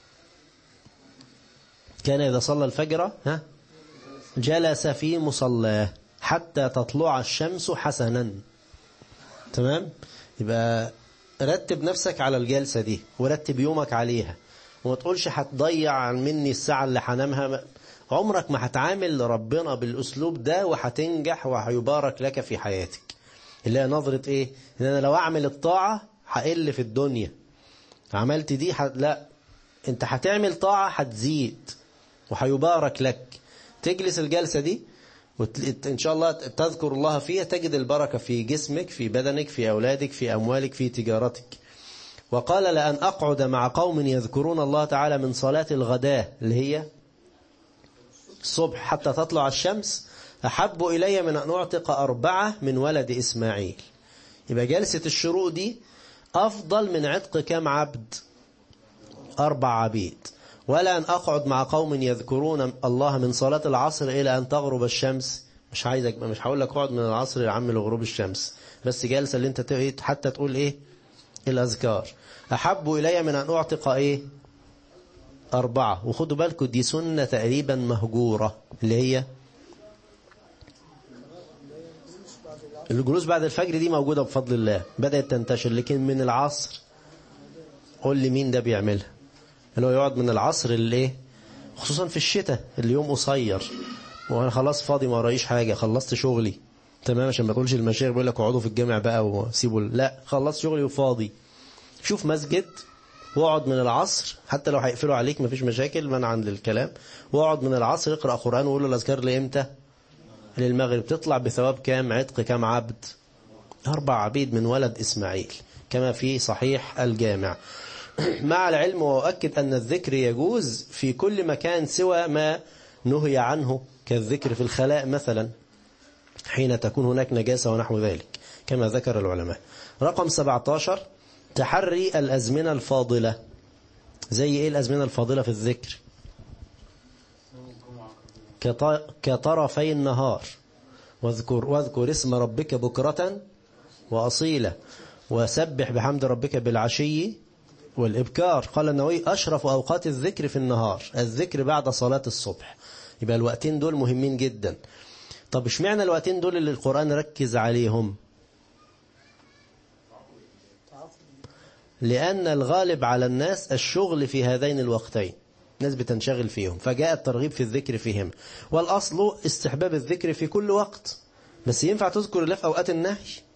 كان إذا صلى الفجر ها جلس في مصلاه حتى تطلع الشمس حسنا تمام يبقى رتب نفسك على الجلسة دي ورتب يومك عليها وما تقولش هتضيع مني الساعة اللي هنامها عمرك ما هتعامل ربنا بالأسلوب ده وهتنجح وهيبارك لك في حياتك اللي هي نظرة ايه ان انا لو اعمل الطاعة هقل في الدنيا عملت دي ح... لا انت هتعمل طاعة هتزيد وهيبارك لك تجلس الجلسة دي وت... ان شاء الله تذكر الله فيها تجد البركة في جسمك في بدنك في أولادك في أموالك في تجارتك وقال لأن أقعد مع قوم يذكرون الله تعالى من صلاة الغداء اللي هي الصبح حتى تطلع الشمس أحب إلي من أن أعتق أربعة من ولد إسماعيل يبقى جلسة الشروق دي أفضل من عتق كم عبد أربع عبيد ولا أن أقعد مع قوم يذكرون الله من صلاة العصر إلى أن تغرب الشمس مش عايزك مش هقول لك اقعد من العصر يا عم لغروب الشمس بس جلسة اللي انت حتى تقول ايه الأذكار أحب إلي من أن أعتق ايه أربعة وخدوا بالكم دي سنة تقريبا مهجورة اللي هي الجلوس بعد الفجر دي موجودة بفضل الله بدأت تنتشر لكن من العصر قول لي مين ده بيعملها اللي هو يقعد من العصر اللي ايه خصوصا في الشتاء اللي يوم قصير وانا خلاص فاضي ما ورايش حاجة خلصت شغلي تمام عشان ما تقولش المشايخ بيقول لك اقعدوا في الجامع بقى وسيبوا لا خلصت شغلي وفاضي شوف مسجد واقعد من العصر حتى لو هيقفلوا عليك مفيش مشاكل منعا للكلام واقعد من العصر اقرا قران وقول له الاذكار لامتى للمغرب تطلع بثواب كام عتق كام عبد أربع عبيد من ولد إسماعيل كما في صحيح الجامع مع العلم وأؤكد أن الذكر يجوز في كل مكان سوى ما نهي عنه كالذكر في الخلاء مثلا حين تكون هناك نجاسة ونحو ذلك كما ذكر العلماء رقم 17 تحري الأزمنة الفاضلة زي إيه الأزمنة الفاضلة في الذكر كط- كطرفي النهار واذكر, واذكر اسم ربك بكرة وأصيلا وسبح بحمد ربك بالعشي والإبكار قال النووي أشرف أوقات الذكر في النهار الذكر بعد صلاة الصبح يبقى الوقتين دول مهمين جدا طب اشمعنى الوقتين دول اللي القرآن ركز عليهم لأن الغالب على الناس الشغل في هذين الوقتين الناس بتنشغل فيهم فجاء الترغيب في الذكر فيهم والأصل استحباب الذكر في كل وقت بس ينفع تذكر الله في أوقات النهي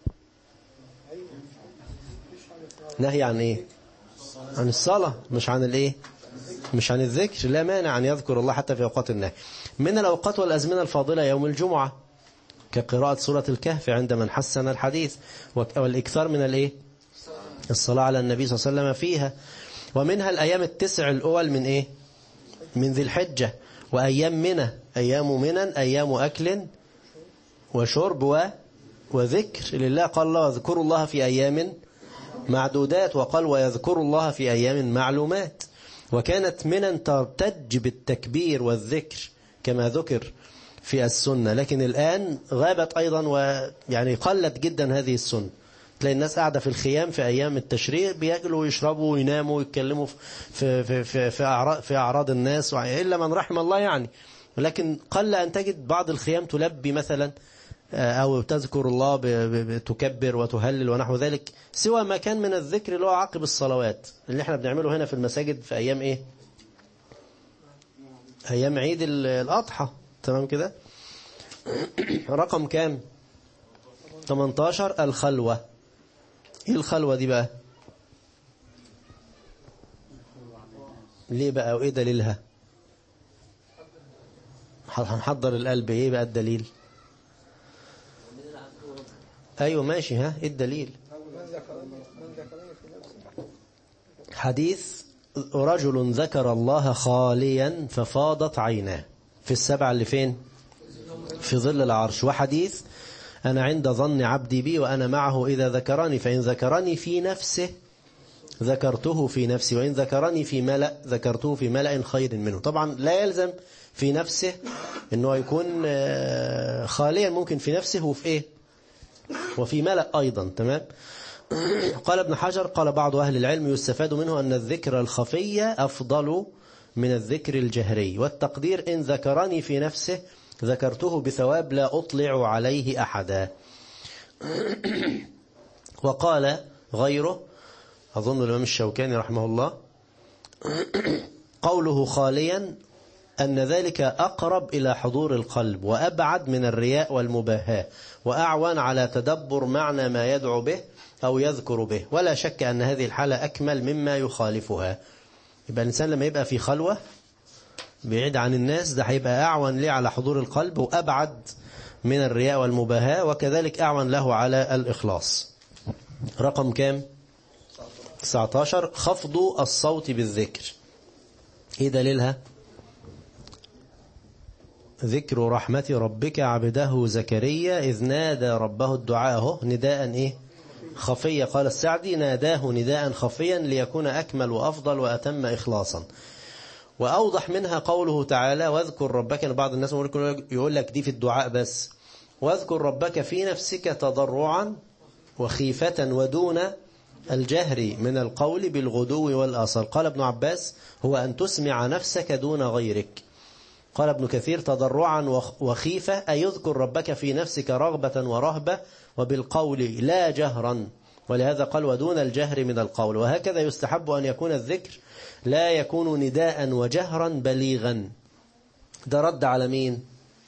نهي عن إيه عن الصلاة مش عن الإيه مش عن الذكر لا مانع أن يذكر الله حتى في أوقات النهي من الأوقات والأزمنة الفاضلة يوم الجمعة كقراءة سورة الكهف عند من حسن الحديث والإكثار من الإيه الصلاة على النبي صلى الله عليه وسلم فيها ومنها الأيام التسع الأول من إيه من ذي الحجة وأيام منى أيام منى أيام أكل وشرب و وذكر لله قال الله واذكروا الله في أيام معدودات وقال ويذكر الله في أيام معلومات وكانت منى ترتج بالتكبير والذكر كما ذكر في السنة لكن الآن غابت أيضا ويعني قلت جدا هذه السنة تلاقي الناس قاعدة في الخيام في أيام التشريق بيأكلوا ويشربوا ويناموا ويتكلموا في, في, في, في, أعراض, في أعراض الناس إلا من رحم الله يعني ولكن قل أن تجد بعض الخيام تلبي مثلا أو تذكر الله تكبر وتهلل ونحو ذلك سوى ما كان من الذكر اللي هو عقب الصلوات اللي احنا بنعمله هنا في المساجد في أيام إيه أيام عيد الأضحى تمام كده رقم كام 18 الخلوة ايه الخلوة دي بقى ليه بقى وايه دليلها هنحضر القلب ايه بقى الدليل ايوه ماشي ها ايه الدليل حديث رجل ذكر الله خاليا ففاضت عيناه في السبعة اللي فين في ظل العرش وحديث أنا عند ظن عبدي بي وأنا معه إذا ذكرني فإن ذكرني في نفسه ذكرته في نفسي وإن ذكرني في ملأ ذكرته في ملأ خير منه طبعا لا يلزم في نفسه أنه يكون خاليا ممكن في نفسه وفي إيه وفي ملأ أيضا تمام قال ابن حجر قال بعض أهل العلم يستفاد منه أن الذكر الخفي أفضل من الذكر الجهري والتقدير إن ذكرني في نفسه ذكرته بثواب لا أطلع عليه أحدا وقال غيره أظن الإمام الشوكاني رحمه الله قوله خاليا أن ذلك أقرب إلى حضور القلب وأبعد من الرياء والمباهاة وأعون على تدبر معنى ما يدعو به أو يذكر به ولا شك أن هذه الحالة أكمل مما يخالفها يبقى الإنسان لما يبقى في خلوة بعيد عن الناس ده هيبقى أعون ليه على حضور القلب وأبعد من الرياء والمباهاة وكذلك أعون له على الإخلاص رقم كام 19 خفض الصوت بالذكر إيه دليلها ذكر رحمة ربك عبده زكريا إذ نادى ربه الدعاء اهو نداء إيه خفية قال السعدي ناداه نداء خفيا ليكون أكمل وأفضل وأتم إخلاصا وأوضح منها قوله تعالى واذكر ربك بعض الناس يقول لك دي في الدعاء بس واذكر ربك في نفسك تضرعا وخيفة ودون الجهر من القول بالغدو والآصال قال ابن عباس هو أن تسمع نفسك دون غيرك قال ابن كثير تضرعا وخيفة أي يذكر ربك في نفسك رغبة ورهبة وبالقول لا جهرا ولهذا قال ودون الجهر من القول وهكذا يستحب أن يكون الذكر لا يكون نداء وجهرا بليغا ده رد على مين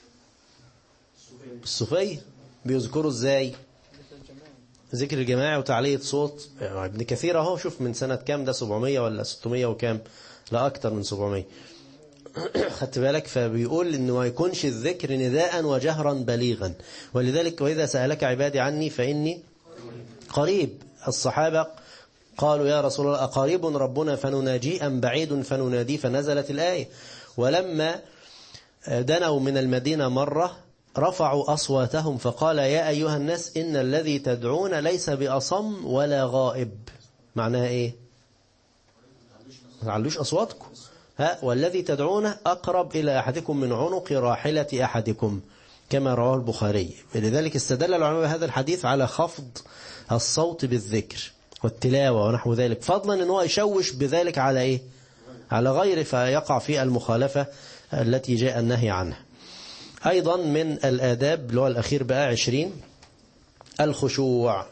الصوفية بيذكروا ازاي ذكر الجماعي وتعلية صوت يعني ابن كثير اهو شوف من سنة كام ده 700 ولا 600 وكام لا أكتر من 700 خدت بالك فبيقول انه ما يكونش الذكر نداء وجهرا بليغا ولذلك وإذا سألك عبادي عني فإني قريب الصحابة قالوا يا رسول الله أقريب ربنا فنناجي أم بعيد فننادي فنزلت الآية ولما دنوا من المدينة مرة رفعوا أصواتهم فقال يا أيها الناس إن الذي تدعون ليس بأصم ولا غائب معناها إيه ما تعلوش أصواتكم ها والذي تدعونه أقرب إلى أحدكم من عنق راحلة أحدكم كما رواه البخاري لذلك استدل العلماء بهذا الحديث على خفض الصوت بالذكر والتلاوة ونحو ذلك فضلا أنه يشوش بذلك على إيه على غيره فيقع في المخالفة التي جاء النهي عنها أيضا من الآداب اللي هو الأخير بقى عشرين الخشوع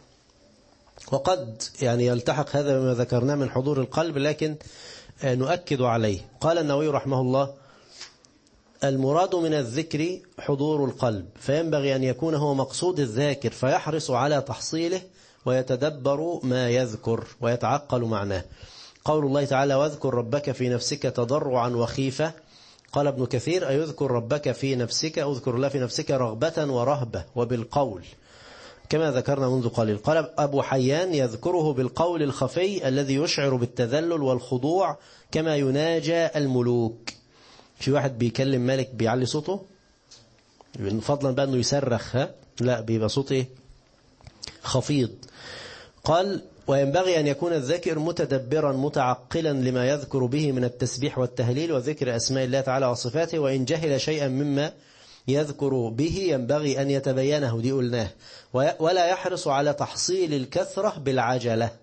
وقد يعني يلتحق هذا بما ذكرناه من حضور القلب لكن نؤكد عليه قال النووي رحمه الله المراد من الذكر حضور القلب فينبغي أن يكون هو مقصود الذاكر فيحرص على تحصيله ويتدبر ما يذكر ويتعقل معناه قول الله تعالى واذكر ربك في نفسك تضرعا وخيفة قال ابن كثير أيذكر ربك في نفسك أذكر الله في نفسك رغبة ورهبة وبالقول كما ذكرنا منذ قليل قال أبو حيان يذكره بالقول الخفي الذي يشعر بالتذلل والخضوع كما يناجى الملوك في واحد بيكلم ملك بيعلي صوته فضلا بقى أنه يصرخ ها لا بيبقى صوت ايه خفيض قال وينبغي أن يكون الذاكر متدبرا متعقلا لما يذكر به من التسبيح والتهليل وذكر أسماء الله تعالى وصفاته وإن جهل شيئا مما يذكر به ينبغي أن يتبينه دي قلناه ولا يحرص على تحصيل الكثرة بالعجلة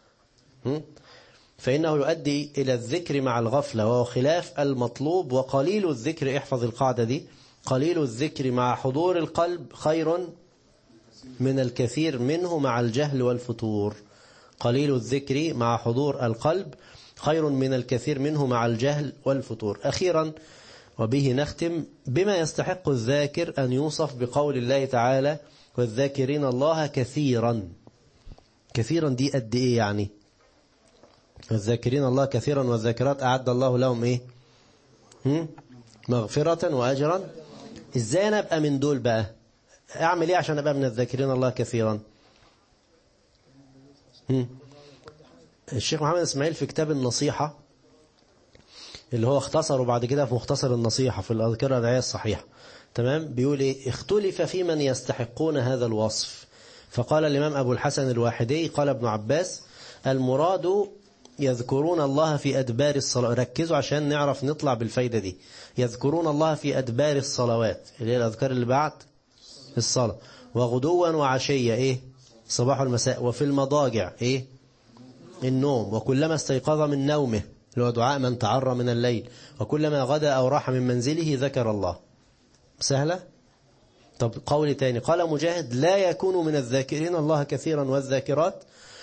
فإنه يؤدي إلى الذكر مع الغفلة وهو خلاف المطلوب وقليل الذكر احفظ القاعدة دي قليل الذكر مع حضور القلب خير من الكثير منه مع الجهل والفتور قليل الذكر مع حضور القلب خير من الكثير منه مع الجهل والفتور أخيرا وبه نختم بما يستحق الذاكر أن يوصف بقول الله تعالى والذاكرين الله كثيرا كثيرا دي قد إيه يعني الذاكرين الله كثيرا والذاكرات أعد الله لهم إيه هم؟ مغفرة وأجرا إزاي أنا أبقى من دول بقى أعمل إيه عشان أبقى من الذاكرين الله كثيرا هم؟ الشيخ محمد إسماعيل في كتاب النصيحة اللي هو اختصره بعد كده في مختصر النصيحة في الأذكرة الرعاية الصحيحة تمام بيقول إيه اختلف في من يستحقون هذا الوصف فقال الإمام أبو الحسن الواحدي قال ابن عباس المراد يذكرون الله في أدبار الصلاة ركزوا عشان نعرف نطلع بالفايدة دي يذكرون الله في أدبار الصلوات اللي هي الأذكار اللي بعد الصلاة وغدوا وعشية إيه صباح المساء وفي المضاجع إيه النوم وكلما استيقظ من نومه اللي هو دعاء من تعرى من الليل وكلما غدا أو راح من منزله ذكر الله سهلة طب قول تاني قال مجاهد لا يكون من الذاكرين الله كثيرا والذاكرات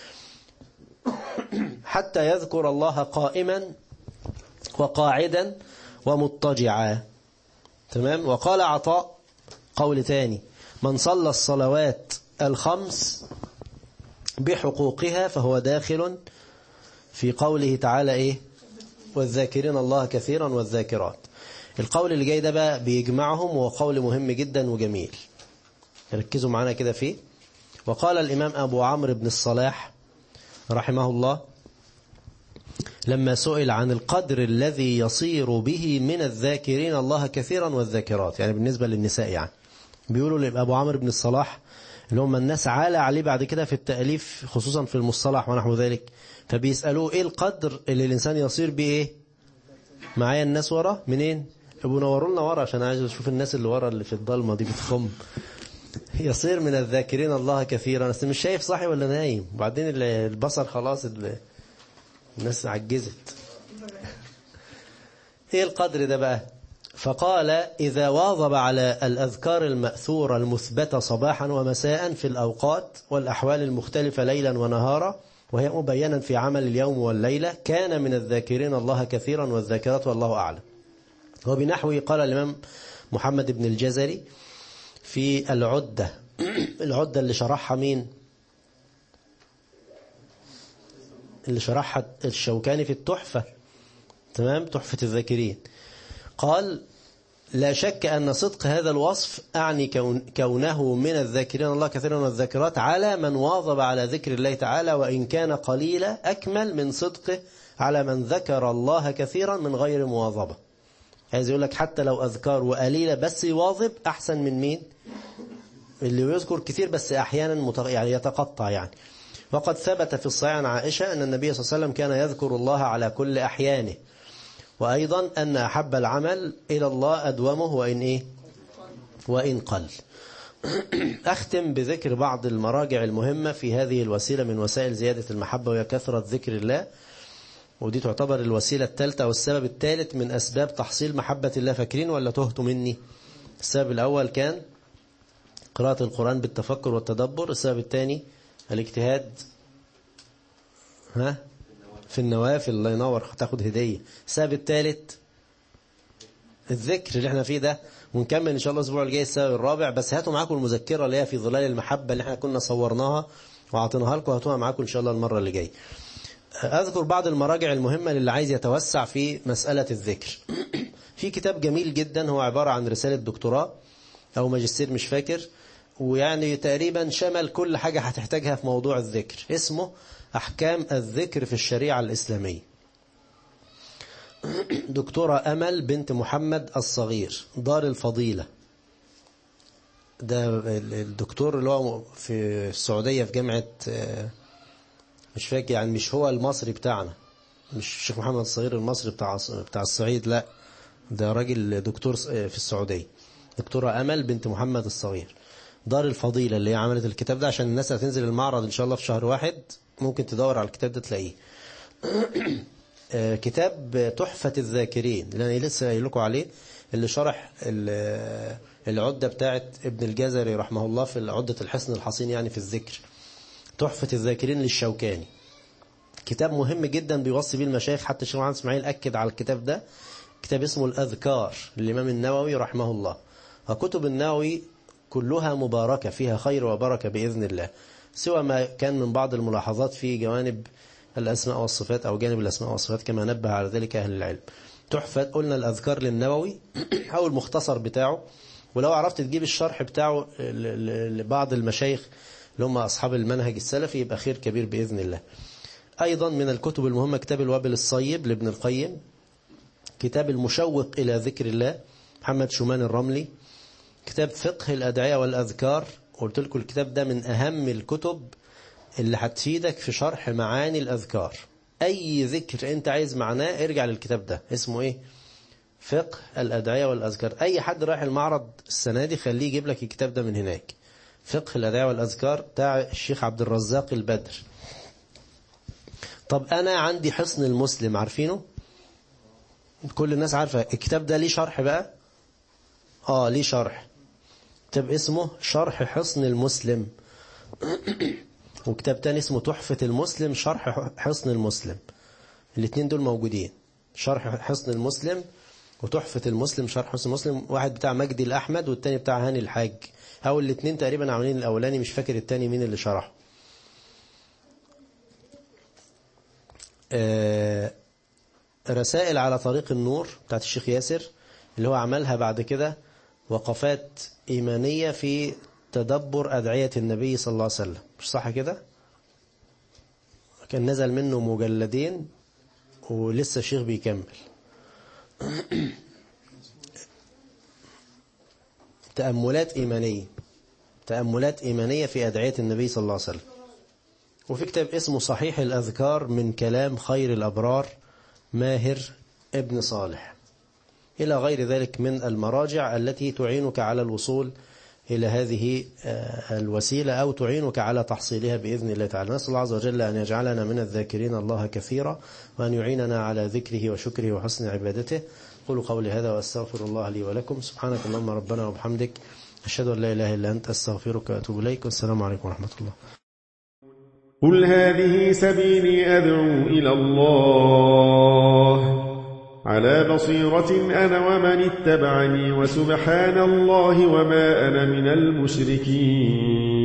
حتى يذكر الله قائما وقاعدا ومضطجعا تمام وقال عطاء قول تاني من صلى الصلوات الخمس بحقوقها فهو داخل في قوله تعالى إيه والذاكرين الله كثيرا والذاكرات القول اللي جاي ده بقى بيجمعهم وهو قول مهم جدا وجميل ركزوا معانا كده فيه وقال الإمام أبو عمرو بن الصلاح رحمه الله لما سئل عن القدر الذي يصير به من الذاكرين الله كثيرا والذاكرات يعني بالنسبة للنساء يعني بيقولوا لأبو عمرو بن الصلاح اللي هم الناس عالى عليه بعد كده في التأليف خصوصا في المصطلح ونحو ذلك فبيسألوه ايه القدر اللي الإنسان يصير به ايه معايا الناس ورا منين ابو نوروا لنا ورا عشان عايز اشوف الناس اللي ورا اللي في الضلمه دي بتخم يصير من الذاكرين الله كثيرا بس مش شايف صاحي ولا نايم وبعدين البصر خلاص الناس عجزت ايه القدر ده بقى فقال إذا واظب على الأذكار المأثورة المثبتة صباحا ومساء في الأوقات والأحوال المختلفة ليلا ونهارا وهي مبينا في عمل اليوم والليلة كان من الذاكرين الله كثيرا والذاكرات والله أعلم وبنحوه قال الإمام محمد بن الجزري في العدة العدة اللي شرحها مين اللي شرحها الشوكاني في التحفة تمام تحفة الذاكرين قال لا شك أن صدق هذا الوصف أعني كونه من الذاكرين الله كثيرا والذاكرات على من واظب على ذكر الله تعالى وإن كان قليلا أكمل من صدقه على من ذكر الله كثيرا من غير مواظبة عايز يقول لك حتى لو أذكار وقليلة بس يواظب أحسن من مين اللي يذكر كثير بس أحيانا يعني يتقطع يعني وقد ثبت في الصحيح عن عائشة أن النبي صلى الله عليه وسلم كان يذكر الله على كل أحيانه وأيضا أن أحب العمل إلى الله أدومه وإن إيه وإن قل أختم بذكر بعض المراجع المهمة في هذه الوسيلة من وسائل زيادة المحبة وهي كثرة ذكر الله ودي تعتبر الوسيلة الثالثة أو السبب الثالث من أسباب تحصيل محبة الله فاكرين ولا تهتوا مني السبب الأول كان قراءة القرآن بالتفكر والتدبر السبب الثاني الاجتهاد ها في النوافل الله ينور هتاخد هدية السبب الثالث الذكر اللي احنا فيه ده ونكمل ان شاء الله الاسبوع الجاي السبب الرابع بس هاتوا معاكم المذكره اللي هي في ظلال المحبه اللي احنا كنا صورناها وعطيناها لكم هاتوها معاكم ان شاء الله المره اللي جايه اذكر بعض المراجع المهمه للي عايز يتوسع في مساله الذكر في كتاب جميل جدا هو عباره عن رساله دكتوراه او ماجستير مش فاكر ويعني تقريبا شمل كل حاجه هتحتاجها في موضوع الذكر اسمه احكام الذكر في الشريعه الاسلاميه دكتورة أمل بنت محمد الصغير دار الفضيلة ده الدكتور اللي هو في السعودية في جامعة مش فاكر يعني مش هو المصري بتاعنا مش الشيخ محمد الصغير المصري بتاع بتاع الصعيد لا ده راجل دكتور في السعودية دكتورة أمل بنت محمد الصغير دار الفضيلة اللي هي عملت الكتاب ده عشان الناس هتنزل المعرض إن شاء الله في شهر واحد ممكن تدور على الكتاب ده تلاقيه كتاب تحفة الذاكرين اللي أنا لسه قايل لكم عليه اللي شرح العدة بتاعت ابن الجزري رحمه الله في عدة الحسن الحصين يعني في الذكر تحفة الذاكرين للشوكاني كتاب مهم جدا بيوصي بيه المشايخ حتى الشيخ محمد اسماعيل أكد على الكتاب ده كتاب اسمه الأذكار للإمام النووي رحمه الله وكتب النووي كلها مباركة فيها خير وبركة بإذن الله سوى ما كان من بعض الملاحظات في جوانب الأسماء والصفات أو جانب الأسماء والصفات كما نبه على ذلك أهل العلم تحفة قلنا الأذكار للنووي أو المختصر بتاعه ولو عرفت تجيب الشرح بتاعه لبعض المشايخ اللي هم أصحاب المنهج السلفي يبقى خير كبير بإذن الله أيضا من الكتب المهمة كتاب الوابل الصيب لابن القيم كتاب المشوق إلى ذكر الله محمد شومان الرملي كتاب فقه الأدعية والأذكار قلت لكم الكتاب ده من أهم الكتب اللي هتفيدك في شرح معاني الأذكار أي ذكر أنت عايز معناه ارجع للكتاب ده اسمه إيه فقه الأدعية والأذكار أي حد رايح المعرض السنة دي خليه يجيب لك الكتاب ده من هناك فقه الأدعية والأذكار بتاع الشيخ عبد الرزاق البدر طب أنا عندي حصن المسلم عارفينه كل الناس عارفة الكتاب ده ليه شرح بقى آه ليه شرح كتاب اسمه شرح حصن المسلم وكتاب تاني اسمه تحفة المسلم شرح حصن المسلم الاثنين دول موجودين شرح حصن المسلم وتحفة المسلم شرح حصن المسلم واحد بتاع مجدي الأحمد والتاني بتاع هاني الحاج أو الاثنين تقريبا عاملين الأولاني مش فاكر التاني مين اللي شرحه آه رسائل على طريق النور بتاعت الشيخ ياسر اللي هو عملها بعد كده وقفات إيمانية في تدبر أدعية النبي صلى الله عليه وسلم مش صح كده كان نزل منه مجلدين ولسه الشيخ بيكمل تأملات إيمانية تأملات إيمانية في أدعية النبي صلى الله عليه وسلم وفي كتاب اسمه صحيح الأذكار من كلام خير الأبرار ماهر ابن صالح إلى غير ذلك من المراجع التي تعينك على الوصول إلى هذه الوسيلة أو تعينك على تحصيلها بإذن الله تعالى نسأل الله عز وجل أن يجعلنا من الذاكرين الله كثيرا وأن يعيننا على ذكره وشكره وحسن عبادته قولوا قولي هذا وأستغفر الله لي ولكم سبحانك اللهم ربنا وبحمدك أشهد أن لا إله إلا أنت أستغفرك وأتوب إليك والسلام عليكم ورحمة الله قل هذه سبيلي أدعو إلى الله على بصيرة أنا ومن اتبعني وسبحان الله وما أنا من المشركين